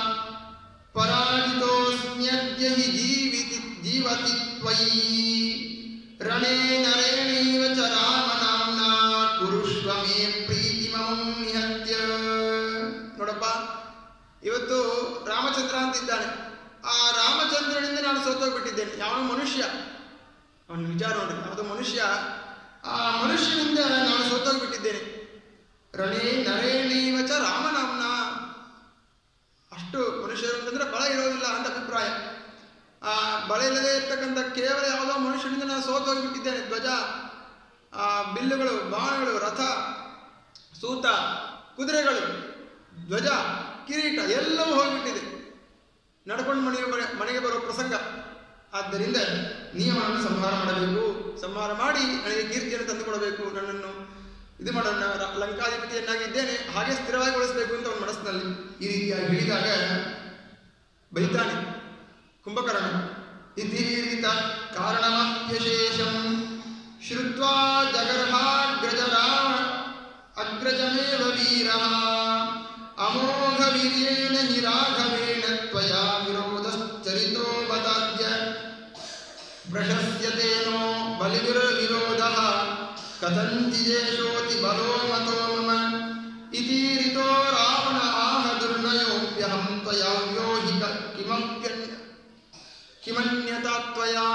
ಪರಾಜಿತೋಸ್ಮ್ಯದ್ಯ ಹಿ ಜೀವಿತಿ ಜೀವತಿ ತ್ವಯಿ ರಣೇ ನರೇಣೈವ ಚ ರಾಮನಾಮ್ನಾ ಕುರುಷ್ವ ಮೇ ಪ್ರೀತಿಮಂ ನಿಹತ್ಯ ನೋಡಪ್ಪ ಇವತ್ತು ರಾಮಚಂದ್ರ ಅಂತಿದ್ದಾನೆ ಆ ರಾಮಚಂದ್ರನಿಂದ ನಾನು ಸೋತೋಗ್ಬಿಟ್ಟಿದ್ದೇನೆ ಯಾವ ಮನುಷ್ಯ ಅವನ ವಿಚಾರ ನೋಡ್ರಿ ಅದು ಮನುಷ್ಯ ಆ ಮನುಷ್ಯನಿಂದ ನಾನು ಸೋತೋಗ್ಬಿಟ್ಟಿದ್ದೇನೆ ರಣೇ ನರೇಣೀವಚ ರಾಮನಾಮ್ನ ಅಷ್ಟು ಮನುಷ್ಯರು ಅಂತಂದ್ರೆ ಬಳ ಇರೋದಿಲ್ಲ ಅಂತ ಅಭಿಪ್ರಾಯ ಆ ಬಳೆ ಇಲ್ಲದೆ ಇರ್ತಕ್ಕಂಥ ಕೇವಲ ಯಾವುದೋ ಮನುಷ್ಯನಿಂದ ನಾನು ಸೋತೋಗ್ಬಿಟ್ಟಿದ್ದೇನೆ ಧ್ವಜ ಆ ಬಿಲ್ಲುಗಳು ಬಾಣಗಳು ರಥ ಸೂತ ಕುದುರೆಗಳು ಧ್ವಜ ಕಿರೀಟ ಎಲ್ಲವೂ ಹೋಗ್ಬಿಟ್ಟಿದೆ ನಡ್ಕೊಂಡು ಮನೆಗೆ ಬರ- ಮನೆಗೆ ಬರೋ ಪ್ರಸಂಗ ಆದ್ದರಿಂದ ನಿಯಮವನ್ನು ಸಂಹಾರ ಮಾಡಬೇಕು ಸಂಹಾರ ಮಾಡಿ ನನಗೆ ಕೀರ್ತಿಯನ್ನು ತಂದುಕೊಡಬೇಕು ನನ್ನನ್ನು ಇದು ಮಾಡೋಣ ರ- ಲಂಕಾಧಿಪತಿಯನ್ನಾಗಿದ್ದೇನೆ ಹಾಗೆ ಸ್ಥಿರವಾಗಿ ಉಳಿಸಬೇಕು ಅಂತ ಅವನ ಮನಸ್ಸಿನಲ್ಲಿ ಈ ರೀತಿಯಾಗಿ ಹೇಳಿದಾಗ ಬೈತಾನೆ ಕುಂಭಕರ್ಣ ಇತೀರಿತ ಕಾರಣಮಪ್ಯಶೇಷಂ ಶ್ರುತ್ವಾ ಜಗರ್ಹಾಗ್ರಜರಾಮ ಅಗ್ರಜಮೇವ ವೀರಃ ಅಮೋಘ ವೀರ್ಯೇಣ ಹಿ ರಾಘವೇಣ ತ್ವಯಾ ವಿರೋಧಶ್ಚರಿತೋ ಬದಾದ್ಯ ಪ್ರಶಸ್ಯತೇನೋ ಬಲಿವಿರವಿರೋಧಃ ಕಥಂಚಿಜೇಷೋತಿ ಬಲೋ ಮತೋ ಮಮ ಇತೀರಿತೋ ರಾವಣ ಆಹ ದುರ್ನಯೋಪ್ಯಹಂ ತ್ವಯಾ ವ್ಯೋಹಿ ಕ- ಕಿಮಪ್ಯನ್ಯ ಕಿಮನ್ಯತಾ ತ್ವಯಾ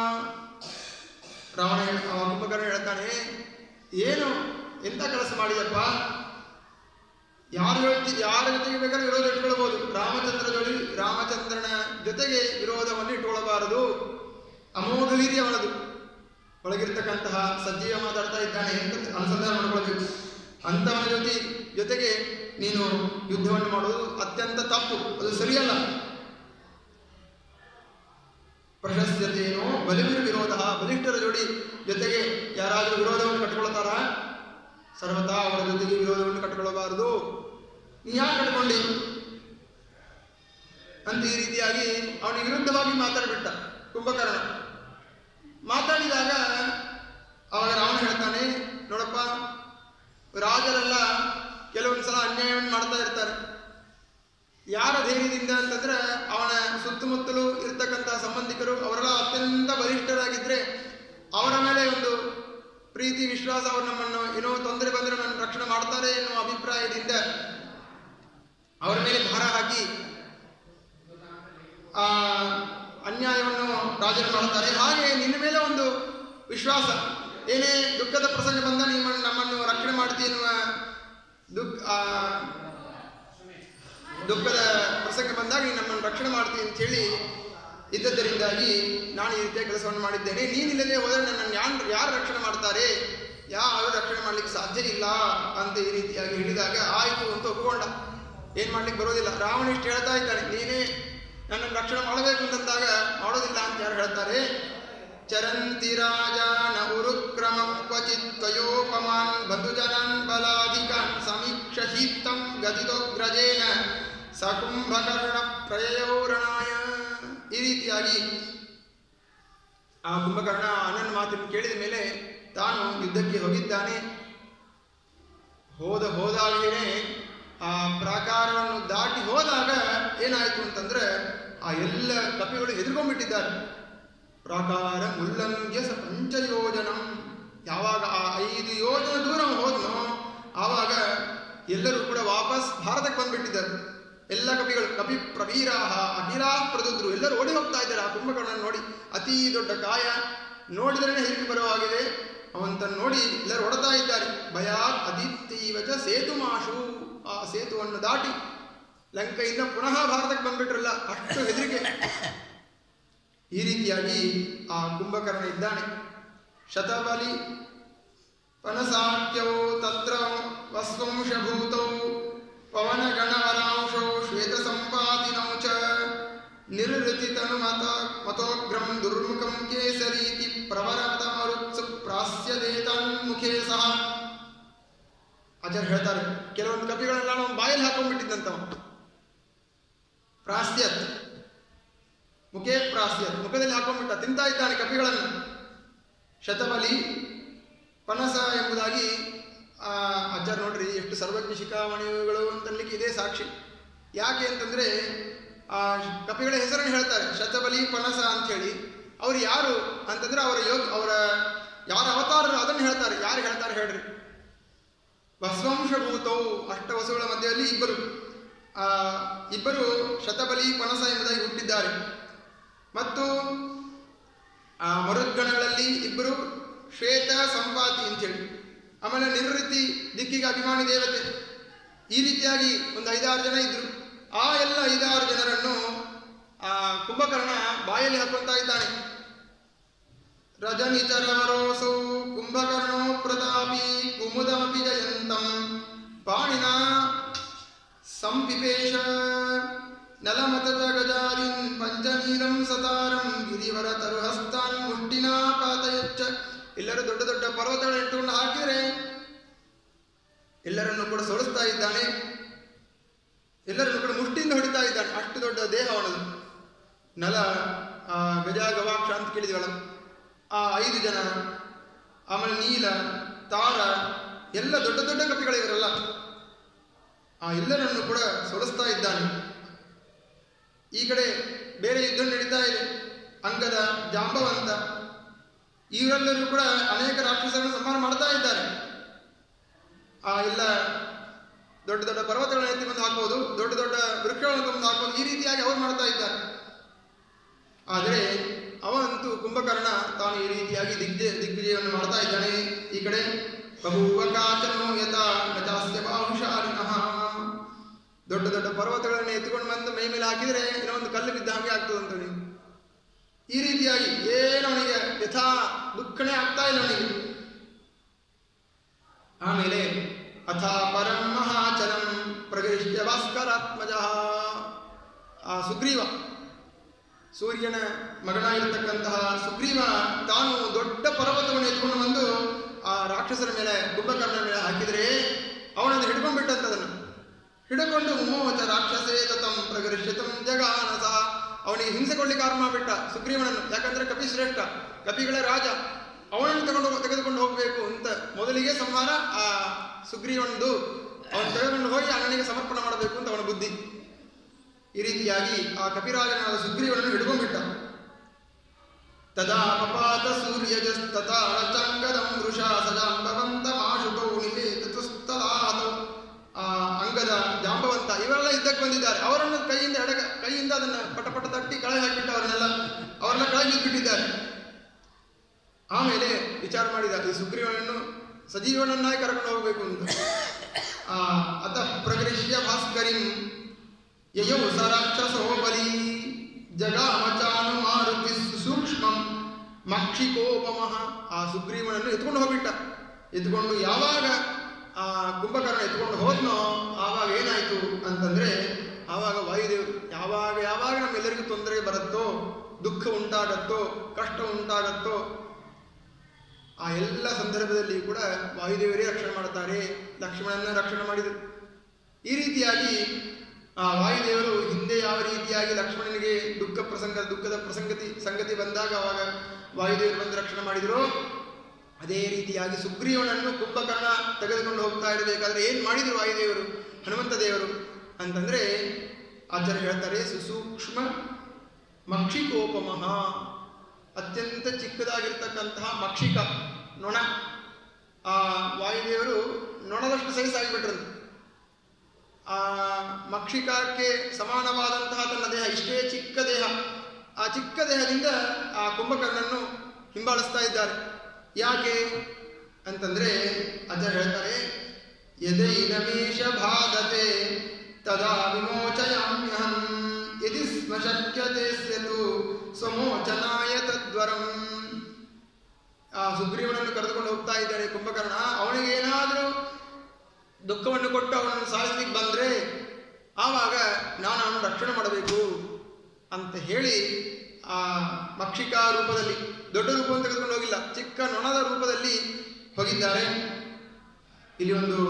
ರಾವಣ ಹೇಳ ಅವ ಕುಂಭಕರ್ಣ ಹೇಳ್ತಾನೆ ಏನು ಎಂತ ಕೆಲಸ ಮಾಡಿದಪ್ಪ ಯಾರು ಹೇಳ್ತಿ ಯಾರ ಜೊತೆಗೆ ಬೇಕಾದ್ರೆ ವಿರೋಧ ಇಟ್ಕೊಳ್ಬಹುದು ರಾಮಚಂದ್ರ ಜೊತೆ ರಾಮಚಂದ್ರನ ಜೊತೆಗೆ ವಿರೋಧವನ್ನು ಇಟ್ಕೊಳ್ಬಾರದು ಅಮೋಘ ವೀರ್ಯ ಅವನದು ಒಳಗಿರ್ತಕ್ಕಂತಹ ಸಜ್ಜೀವ ಮಾತಾಡ್ತಾ ಇದ್ದಾನೆ ಅಂತ ಅನುಸಂಧಾನ ಮಾಡ್ಕೊಳ್ಬೇಕು ಅಂತವನ ಜೊತೆ ಜೊತೆಗೆ ನೀನು ಯುದ್ಧವನ್ನು ಮಾಡುವುದು ಅತ್ಯಂತ ತಪ್ಪು ಅದು ಸರಿಯಲ್ಲ ಪ್ರಶಸ್ಯತೇನೋ ಬಲಿವಿರ ವಿರೋಧ ಬಲಿಷ್ಠರ ಜೋಡಿ ಜೊತೆಗೆ ಯಾರಾದರೂ ವಿರೋಧವನ್ನು ಕಟ್ಟಿಕೊಳ್ತಾರ ಸರ್ವತಾ ಅವರ ಜೊತೆಗೆ ವಿರೋಧವನ್ನು ಕಟ್ಟಿಕೊಳ್ಳಬಾರದು ನೀ ಯಾಕೆ ಕಟ್ಕೊಂಡಿ ಅಂತ ಈ ರೀತಿಯಾಗಿ ಅವನಿಗೆ ವಿರುದ್ಧವಾಗಿ ಮಾತಾಡ್ಬಿಟ್ಟ ಕುಂಭಕರ್ಣ ಮಾತಾಡಿದಾಗ ಅವಾಗ ರಾವಣ ಹೇಳ್ತಾನೆ ನೋಡಪ್ಪ ರಾಜರೆಲ್ಲ ಕೆಲವೊಂದು ಸಲ ಅನ್ಯಾಯವನ್ನು ಮಾಡ್ತಾ ಇರ್ತಾರೆ ಯಾರ ಧೈರ್ಯದಿಂದ ಅಂತಂದ್ರೆ ಅವನ ಸುತ್ತಮುತ್ತಲು ಇರ್ತಕ್ಕಂತಹ ಸಂಬಂಧಿಕರು ಅವರೆಲ್ಲ ಅತ್ಯಂತ ಬಲಿಷ್ಠರಾಗಿದ್ರೆ ಅವರ ಮೇಲೆ ಒಂದು ಪ್ರೀತಿ ವಿಶ್ವಾಸ ಅವರು ನಮ್ಮನ್ನು ಏನೋ ತೊಂದರೆ ಬಂದರೆ ನನ್ನ ರಕ್ಷಣೆ ಮಾಡ್ತಾರೆ ಎನ್ನುವ ಅಭಿಪ್ರಾಯದಿಂದ ಅವರ ಮೇಲೆ ಭಾರ ಹಾಕಿ ಆ ಅನ್ಯಾಯವನ್ನು ರಾಜರು ಮಾಡ್ತಾರೆ ಹಾಗೆ ನಿನ್ನ ಮೇಲೆ ಒಂದು ವಿಶ್ವಾಸ ಏನೇ ದುಃಖದ ಪ್ರಸಂಗ ಬಂದ ನಿಮ್ಮನ್ನು ನಮ್ಮನ್ನು ರಕ್ಷಣೆ ಮಾಡ್ತೀವಿ ಎನ್ನುವ ದುಃಖ ಆ, ದುಃಖದ ಪ್ರಸಂಗ ಬಂದಾಗ ನೀನು ನಮ್ಮನ್ನು ರಕ್ಷಣೆ ಮಾಡ್ತೀನಿ ಅಂತ ಹೇಳಿ ಇದ್ದದ್ದರಿಂದಾಗಿ ನಾನು ಈ ರೀತಿಯ ಕೆಲಸವನ್ನು ಮಾಡಿದ್ದೇನೆ ನೀನಿಲ್ಲದೆ ಹೋದರೆ ನನ್ನನ್ನು ಯಾರು ಯಾರು ರಕ್ಷಣೆ ಮಾಡ್ತಾರೆ ಯಾರು ರಕ್ಷಣೆ ಮಾಡ್ಲಿಕ್ಕೆ ಸಾಧ್ಯ ಇಲ್ಲ ಅಂತ ಈ ರೀತಿಯಾಗಿ ಹೇಳಿದಾಗ ಆಯಿತು ಅಂತ ಒಪ್ಪಿಕೊಂಡ ಏನ್ ಮಾಡ್ಲಿಕ್ಕೆ ಬರೋದಿಲ್ಲ ರಾವಣ ಇಷ್ಟು ಹೇಳ್ತಾ ಇದ್ದಾನೆ ನೀನೇ ನನ್ನನ್ನು ರಕ್ಷಣೆ ಮಾಡಬೇಕು ಅಂತಂದಾಗ ಮಾಡೋದಿಲ್ಲ ಅಂತ ಯಾರು ಹೇಳ್ತಾರೆ ಚರಂತಿ ರಾಜಾನ ಉರುಕ್ರಮಂ ಕ್ವಚಿತ್ ತ್ವಯೋಪಮಾನ್ ಬಂಧುಜನಾನ್ ಬಲಾಧಿಕಾನ್ ಸಮೀಕ್ಷ ಶೀತಂ ಗತಿದೋಗ್ರಜೇನ ಸಕುಂಭಕರ್ಣ ಪ್ರಯೌರಣಾಯ ಈ ರೀತಿಯಾಗಿ ಆ ಕುಂಭಕರ್ಣ ಅಣ್ಣನ ಮಾತನ್ನು ಕೇಳಿದ ಮೇಲೆ ತಾನು ಯುದ್ಧಕ್ಕೆ ಹೋಗಿದ್ದಾನೆ ಹೋದ ಹೋದಾಗಲೇ ಆ ಪ್ರಾಕಾರವನ್ನು ದಾಟಿ ಹೋದಾಗ ಏನಾಯಿತು ಅಂತಂದ್ರೆ ಆ ಎಲ್ಲ ಕಪಿಗಳು ಹೆದರ್ಕೊಂಡ್ಬಿಟ್ಟಿದ್ದಾರೆ ಪ್ರಾಕಾರ ಉಲ್ಲಂಘ್ಯ ಸ ಪಂಚಯೋಜನಂ ಯಾವಾಗ ಆ ಐದು ಯೋಜನ ದೂರ ಹೋದ್ನೋ ಆವಾಗ ಎಲ್ಲರೂ ಕೂಡ ವಾಪಸ್ ಭಾರತಕ್ಕೆ ಬಂದ್ಬಿಟ್ಟಿದ್ದಾರೆ ಎಲ್ಲ ಕಪಿಗಳು ಕಪಿ ಪ್ರವೀರಾಹ ಅಖಿಲಾ ಪ್ರದುದ್ರು ಎಲ್ಲರೂ ಓಡಿ ಹೋಗ್ತಾ ಇದ್ದಾರೆ ಆ ಕುಂಭಕರ್ಣನ ನೋಡಿ ಅತಿ ದೊಡ್ಡ ಕಾಯ ನೋಡಿದ್ರೆ ಹೆದರಿಕೆ ಬರುವಾಗಿದೆ ಅವಂತನ್ನು ನೋಡಿ ಎಲ್ಲರೂ ಹೊಡ್ತಾ ಇದ್ದಾರೆ ಭಯಾತ್ ಅದಿತ್ತೀವಚ ಸೇತು ಮಾಶು ಆ ಸೇತುವನ್ನು ದಾಟಿ ಲಂಕೆಯಿಂದ ಪುನಃ ಭಾರತಕ್ಕೆ ಬಂದ್ಬಿಟ್ರಲ್ಲ ಅಷ್ಟು ಹೆದರಿಕೆ ಈ ರೀತಿಯಾಗಿ ಆ ಕುಂಭಕರ್ಣ ಇದ್ದಾನೆ ಶತಬಲಿ ಪನಸಾಖ್ಯೌ ತತ್ರ ವಸ್ವಂಶಭೂತೌ ಪವನ ಗಣವರಾಂಶೌ ಶ್ವೇತ ಸಂಪಾದಿನೌ ಚ ನಿರ್ವೃತಿ ತನುಮತ ಮತೋಗ್ರಂ ದುರ್ಮುಖಂ ಕೇಸರೀತಿ ಪ್ರವರತ ಮರುತ್ಸು ಪ್ರಾಸ್ಯದೇತನ್ಮುಖೇ ಸಹ ಆಚಾರ್ಯ ಹೇಳ್ತಾರೆ ಕೆಲವೊಂದು ಕಪಿಗಳೆಲ್ಲ ನಾವು ಬಾಯಲ್ಲಿ ಹಾಕೊಂಡ್ಬಿಟ್ಟಿದ್ದಂತವ ಪ್ರಾಸ್ಯತ್ ಮುಖೇ ಪ್ರಾಸ್ಯತ್ ಮುಖದಲ್ಲಿ ಹಾಕೊಂಡ್ಬಿಟ್ಟ ತಿಂತಾ ಇದ್ದಾನೆ ಕಪಿಗಳನ್ನು ಶತಬಲಿ ಪನಸ ಎಂಬುದಾಗಿ ಆ ಆಚಾರ್ಯ ನೋಡ್ರಿ ಎಷ್ಟು ಸರ್ವಜ್ಞ ಶಿಖಾಮಣಿಗಳು ಅಂತನ್ಲಿಕ್ಕೆ ಇದೇ ಸಾಕ್ಷಿ ಯಾಕೆ ಅಂತಂದ್ರೆ ಆ ಕಪಿಗಳ ಹೆಸರನ್ನು ಹೇಳ್ತಾರೆ ಶತಬಲಿ ಪನಸ ಅಂತ ಹೇಳಿ ಅವ್ರು ಯಾರು ಅಂತಂದ್ರೆ ಅವರ ಯೋಗ ಅವರ ಯಾರ ಅವತಾರರು ಅದನ್ನು ಹೇಳ್ತಾರೆ ಯಾರು ಹೇಳ್ತಾರೆ ಹೇಳ್ರಿ ವಸ್ವಂಶಭೂತವು ಅಷ್ಟ ವಸುಗಳ ಮಧ್ಯದಲ್ಲಿ ಇಬ್ಬರು ಆ ಇಬ್ಬರು ಶತಬಲಿ ಪನಸ ಎಂಬುದಾಗಿ ಹುಟ್ಟಿದ್ದಾರೆ ಮತ್ತು ಆ ಮರುದ್ಗಣಗಳಲ್ಲಿ ಇಬ್ಬರು ಶ್ವೇತ ಸಂಪಾತಿ ಅಂತೇಳಿ ಆಮೇಲೆ ನಿರ್ವೃತ್ತಿ ದಿಕ್ಕಿಗೆ ಅಭಿಮಾನಿ ದೇವತೆ ಈ ರೀತಿಯಾಗಿ ಒಂದು ಐದಾರು ಜನ ಇದ್ರು ಆ ಎಲ್ಲ ಐದಾರು ಜನರನ್ನು ಆ ಕುಂಭಕರ್ಣ ಬಾಯಲ್ಲಿ ಹಾಕೊಂತ ಇದ್ದಾನೆ ರಜನಿಚರವರೋಸೌ ಕುಂಭಕರ್ಣೋ ಪ್ರತಾಪಿ ಕುಮುದಮಪಿ ಜಯಂತಂ ಪಾಣಿನ ಸಂಪಿಪೇಶ ನಲಮತಜ ಗಜಾರಿನ್ ಪಂಚನೀಲಂ ಸತಾರಂ ಗಿರಿವರ ತರುಹಸ್ತಾನ್ ಮುಷ್ಟಿನಾ ಪಾತಯಚ್ಚ ಎಲ್ಲರೂ ದೊಡ್ಡ ದೊಡ್ಡ ಪರ್ವತಗಳನ್ನು ಇಟ್ಟುಕೊಂಡು ಹಾಕಿದರೆ ಎಲ್ಲರನ್ನು ಕೂಡ ಸೋಲಿಸ್ತಾ ಇದ್ದಾನೆ ಎಲ್ಲರನ್ನು ಕೂಡ ಮುಷ್ಟಿಯಿಂದ ಹೊಡಿತಾ ಇದ್ದಾನೆ ಅಷ್ಟು ದೊಡ್ಡ ದೇಹ ಅವನದು ನಲ ಆ, ಗಜ ಗವಾಕ್ಷ ಅಂತ ಕೇಳಿದ್ವಲ್ಲ ಆ ಐದು ಜನ ಆಮೇಲೆ ನೀಲ ತಾರ ಎಲ್ಲ ದೊಡ್ಡ ದೊಡ್ಡ ಕಪಿಗಳಿವರಲ್ಲ ಆ ಎಲ್ಲರನ್ನು ಕೂಡ ಸೋಲಿಸ್ತಾ ಇದ್ದಾನೆ ಈ ಕಡೆ ಬೇರೆ ಯುದ್ಧ ನಡೀತಾ ಇದೆ ಅಂಗದ ಜಾಂಬವಂತ ಇವರೆಲ್ಲರೂ ಕೂಡ ಅನೇಕ ರಾಕ್ಷಸರನ್ನು ಸಂಹಾರ ಮಾಡ್ತಾ ಇದ್ದಾರೆ ಆ ಎಲ್ಲ ದೊಡ್ಡ ದೊಡ್ಡ ಪರ್ವತಗಳನ್ನು ಎತ್ತಿ ಬಂದು ಹಾಕುವುದು ದೊಡ್ಡ ದೊಡ್ಡ ವೃಕ್ಷಗಳನ್ನು ತಂದು ಹಾಕುವುದು ಈ ರೀತಿಯಾಗಿ ಅವರು ಮಾಡ್ತಾ ಇದ್ದಾರೆ ಆದರೆ ಅವಂತೂ ಕುಂಭಕರ್ಣ ತಾನು ಈ ರೀತಿಯಾಗಿ ದಿಗ್ಜಯ ದಿಗ್ವಿಜಯವನ್ನು ಮಾಡ್ತಾ ಇದ್ದಾನೆ ಈ ಕಡೆ ಬಹೂವ ಕಾಚನೋ ಯಥಾ ನಚಾಸ್ಯ ಬಾಹುಶಾಲಿನಃ ದೊಡ್ಡ ದೊಡ್ಡ ಪರ್ವತಗಳನ್ನು ಎತ್ತುಕೊಂಡು ಬಂದು ಮೈ ಮೇಲೆ ಹಾಕಿದರೆ ಏನೋ ಒಂದು ಕಲ್ಲು ಬಿದ್ದ ಹಾಗೆ ಆಗ್ತದಂತ ನೀವು ಈ ರೀತಿಯಾಗಿ ಏನು ಅವನಿಗೆ ಯಥಾ ದುಃಖನೇ ಆಗ್ತಾ ಇಲ್ಲ ಅವನಿಗೆ ಆಮೇಲೆ ಅಥ ಪರಂ ಮಹಾಚಲಂ ಪ್ರಗರಿಷ್ಯ ಭಾಸ್ಕರಾತ್ಮಜ ಆ ಸುಗ್ರೀವ ಸೂರ್ಯನ ಮಗನಾಗಿರತಕ್ಕಂತಹ ಸುಗ್ರೀವ ತಾನು ದೊಡ್ಡ ಪರ್ವತವನ್ನು ಎತ್ಕೊಂಡು ಬಂದು ಆ ರಾಕ್ಷಸರ ಮೇಲೆ ಕುಂಭಕರ್ಣನ ಮೇಲೆ ಹಾಕಿದರೆ ಅವನನ್ನು ಹಿಡ್ಕೊಂಡ್ಬಿಟ್ಟಂತದನ್ನು ಹಿಡ್ಕೊಂಡು ಮುಮೋಚ ರಾಕ್ಷಸೇ ತತಂ ಪ್ರಗರಿಷ್ಯತಂ ಜಗಾನಸ ಅವನಿಗೆ ಹಿಂಸೆ ಕೊಡ್ಲಿಕ್ಕೆ ಆರಂಭ ಮಾಡಿಬಿಟ್ಟ ಸುಗ್ರೀವನನ್ನು ಯಾಕಂದ್ರೆ ಕಪಿ ಶ್ರೇಷ್ಠ ಕಪಿಗಳ ರಾಜ ಅವನನ್ನು ತಗೊಂಡು ಹೋಗ್- ತೆಗೆದುಕೊಂಡು ಹೋಗಬೇಕು ಅಂತ ಮೊದಲಿಗೆ ಸಂಹಾರ ಆ ಸುಗ್ರೀವನದು ಅವನು ತೆಗೆದುಕೊಂಡು ಹೋಗಿ ಅಣ್ಣನಿಗೆ ಸಮರ್ಪಣೆ ಮಾಡಬೇಕು ಅಂತ ಅವನ ಬುದ್ಧಿ ಈ ರೀತಿಯಾಗಿ ಆ ಕಪಿರಾಜನಾದ ಸುಗ್ರೀವನನ್ನು ಹಿಡ್ಕೊಂಡ್ಬಿಟ್ಟ ತದಾ ಪಪಾತ ಸೂರ್ಯಜಸ್ತತಾ ಚಂಗದಂ ವೃಷಾ ಸಜಾಂಬವಂತ ಮಾಶುಕೌ ನಿವೇತುಸ್ತಲಾತೌ ಆ ಅಂಗದ ಜಾಂಬವಂತ ಇವರೆಲ್ಲ ಯುದ್ಧಕ್ಕೆ ಬಂದಿದ್ದಾರೆ ಅವರನ್ನು ಕೈಯಿಂದ ಎಡಗ ಕೈಯಿಂದ ಅದನ್ನ ಪಟ ಪಟ ತಟ್ಟಿ ಕೆಳಗೆ ಹಾಕಿಬಿಟ್ಟು ಅವರನ್ನೆಲ್ಲ ಅವರೆಲ್ಲ ಕೆಳಗೆ ಬಿಟ್ಟಿದ್ದಾರೆ ಆಮೇಲೆ ವಿಚಾರ ಮಾಡಿದ ಈ ಸುಗ್ರೀವನನ್ನು ಸಜೀವನನ್ನಾಗಿ ಕರ್ಕೊಂಡು ಹೋಗಬೇಕು ಅಂತ ಆ ಅತ ಪ್ರಗೃಶ್ಯ ಭಾಸ್ಕರಿಂ ಯಯೌ ಸ ರಾಕ್ಷಸೋ ಬಲಿ ಜಗಾಮಚಾನು ಮಾರುತಿ ಸೂಕ್ಷ್ಮಂ ಮಕ್ಷಿಕೋಪಮಃ ಆ ಸುಗ್ರೀವನನ್ನು ಎತ್ಕೊಂಡು ಹೋಗ್ಬಿಟ್ಟ ಎತ್ಕೊಂಡು ಯಾವಾಗ ಆ ಕುಂಭಕರ್ಣ ಎತ್ಕೊಂಡು ಹೋದ್ನೋ ಆವಾಗ ಏನಾಯ್ತು ಅಂತಂದ್ರೆ ಆವಾಗ ವಾಯುದೇವರು ಯಾವಾಗ ಯಾವಾಗ ನಮ್ಮೆಲ್ಲರಿಗೂ ತೊಂದರೆ ಬರುತ್ತೋ ದುಃಖ ಉಂಟಾಗತ್ತೋ ಕಷ್ಟ ಉಂಟಾಗತ್ತೋ ಆ ಎಲ್ಲ ಸಂದರ್ಭದಲ್ಲಿ ಕೂಡ ವಾಯುದೇವರೇ ರಕ್ಷಣೆ ಮಾಡ್ತಾರೆ ಲಕ್ಷ್ಮಣನ ರಕ್ಷಣೆ ಮಾಡಿದರು ಈ ರೀತಿಯಾಗಿ ಆ ವಾಯುದೇವರು ಹಿಂದೆ ಯಾವ ರೀತಿಯಾಗಿ ಲಕ್ಷ್ಮಣನಿಗೆ ದುಃಖ ಪ್ರಸಂಗ ದುಃಖದ ಪ್ರಸಂಗತಿ ಸಂಗತಿ ಬಂದಾಗ ಅವಾಗ ವಾಯುದೇವರು ಬಂದು ರಕ್ಷಣೆ ಮಾಡಿದ್ರು ಅದೇ ರೀತಿಯಾಗಿ ಸುಗ್ರೀವನನ್ನು ಕುಂಭಕರ್ಣ ತೆಗೆದುಕೊಂಡು ಹೋಗ್ತಾ ಇರಬೇಕಾದ್ರೆ ಏನ್ ಮಾಡಿದ್ರು ವಾಯುದೇವರು ಹನುಮಂತ ದೇವರು ಅಂತಂದ್ರೆ ಆಚಾರ್ಯ ಹೇಳ್ತಾರೆ ಸುಸೂಕ್ಷ್ಮ ಮಕ್ಷಿಕೋಪಮಃ ಅತ್ಯಂತ ಚಿಕ್ಕದಾಗಿರ್ತಕ್ಕಂತಹ ಮಕ್ಷಿಕ ನೊಣ ಆ ವಾಯುದೇವರು ನೊಣದಷ್ಟು ಸೈಜ್ ಆಗಿಬಿಟ್ರಂತೆ ಆ ಮಕ್ಷಿಕಕ್ಕೆ ಸಮಾನವಾದಂತಹ ತನ್ನ ದೇಹ ಇಷ್ಟೇ ಚಿಕ್ಕ ದೇಹ ಆ ಚಿಕ್ಕ ದೇಹದಿಂದ ಆ ಕುಂಭಕರ್ಣನ್ನು ಹಿಂಬಾಲಿಸ್ತಾ ಇದ್ದಾರೆ ಯಾಕೆ ಅಂತಂದ್ರೆ ಆಚಾರ್ಯ ಹೇಳ್ತಾರೆ ಯದೈನಮೇಶ ಬಾಧತೆ ತದಾ ವಿಮೋಚಯಾಮ್ಯಹಂ ಯದಿ ಸ್ಮ ಶಕ್ಯತೆ ಸ್ಯತು ಸ್ವಮೋಚನಾಯ ತದ್ವರಂ ಆ ಸುಗ್ರೀವನನ್ನು ಕರೆದುಕೊಂಡು ಹೋಗ್ತಾ ಇದ್ದಾರೆ ಕುಂಭಕರ್ಣ ಅವನಿಗೆ ಏನಾದರೂ ದುಃಖವನ್ನು ಕೊಟ್ಟು ಅವನನ್ನು ಸಾಯಿಸ್ಲಿಕ್ಕೆ ಬಂದ್ರೆ ಆವಾಗ ನಾನು ಅವನು ರಕ್ಷಣೆ ಮಾಡಬೇಕು ಅಂತ ಹೇಳಿ ಆ ಮಕ್ಷಿಕಾ ರೂಪದಲ್ಲಿ ದೊಡ್ಡ ರೂಪವನ್ನು ತೆಗೆದುಕೊಂಡು ಹೋಗಿಲ್ಲ ಚಿಕ್ಕ ನೊಣದ ರೂಪದಲ್ಲಿ ಹೋಗಿದ್ದಾರೆ ಇಲ್ಲಿ ಒಂದು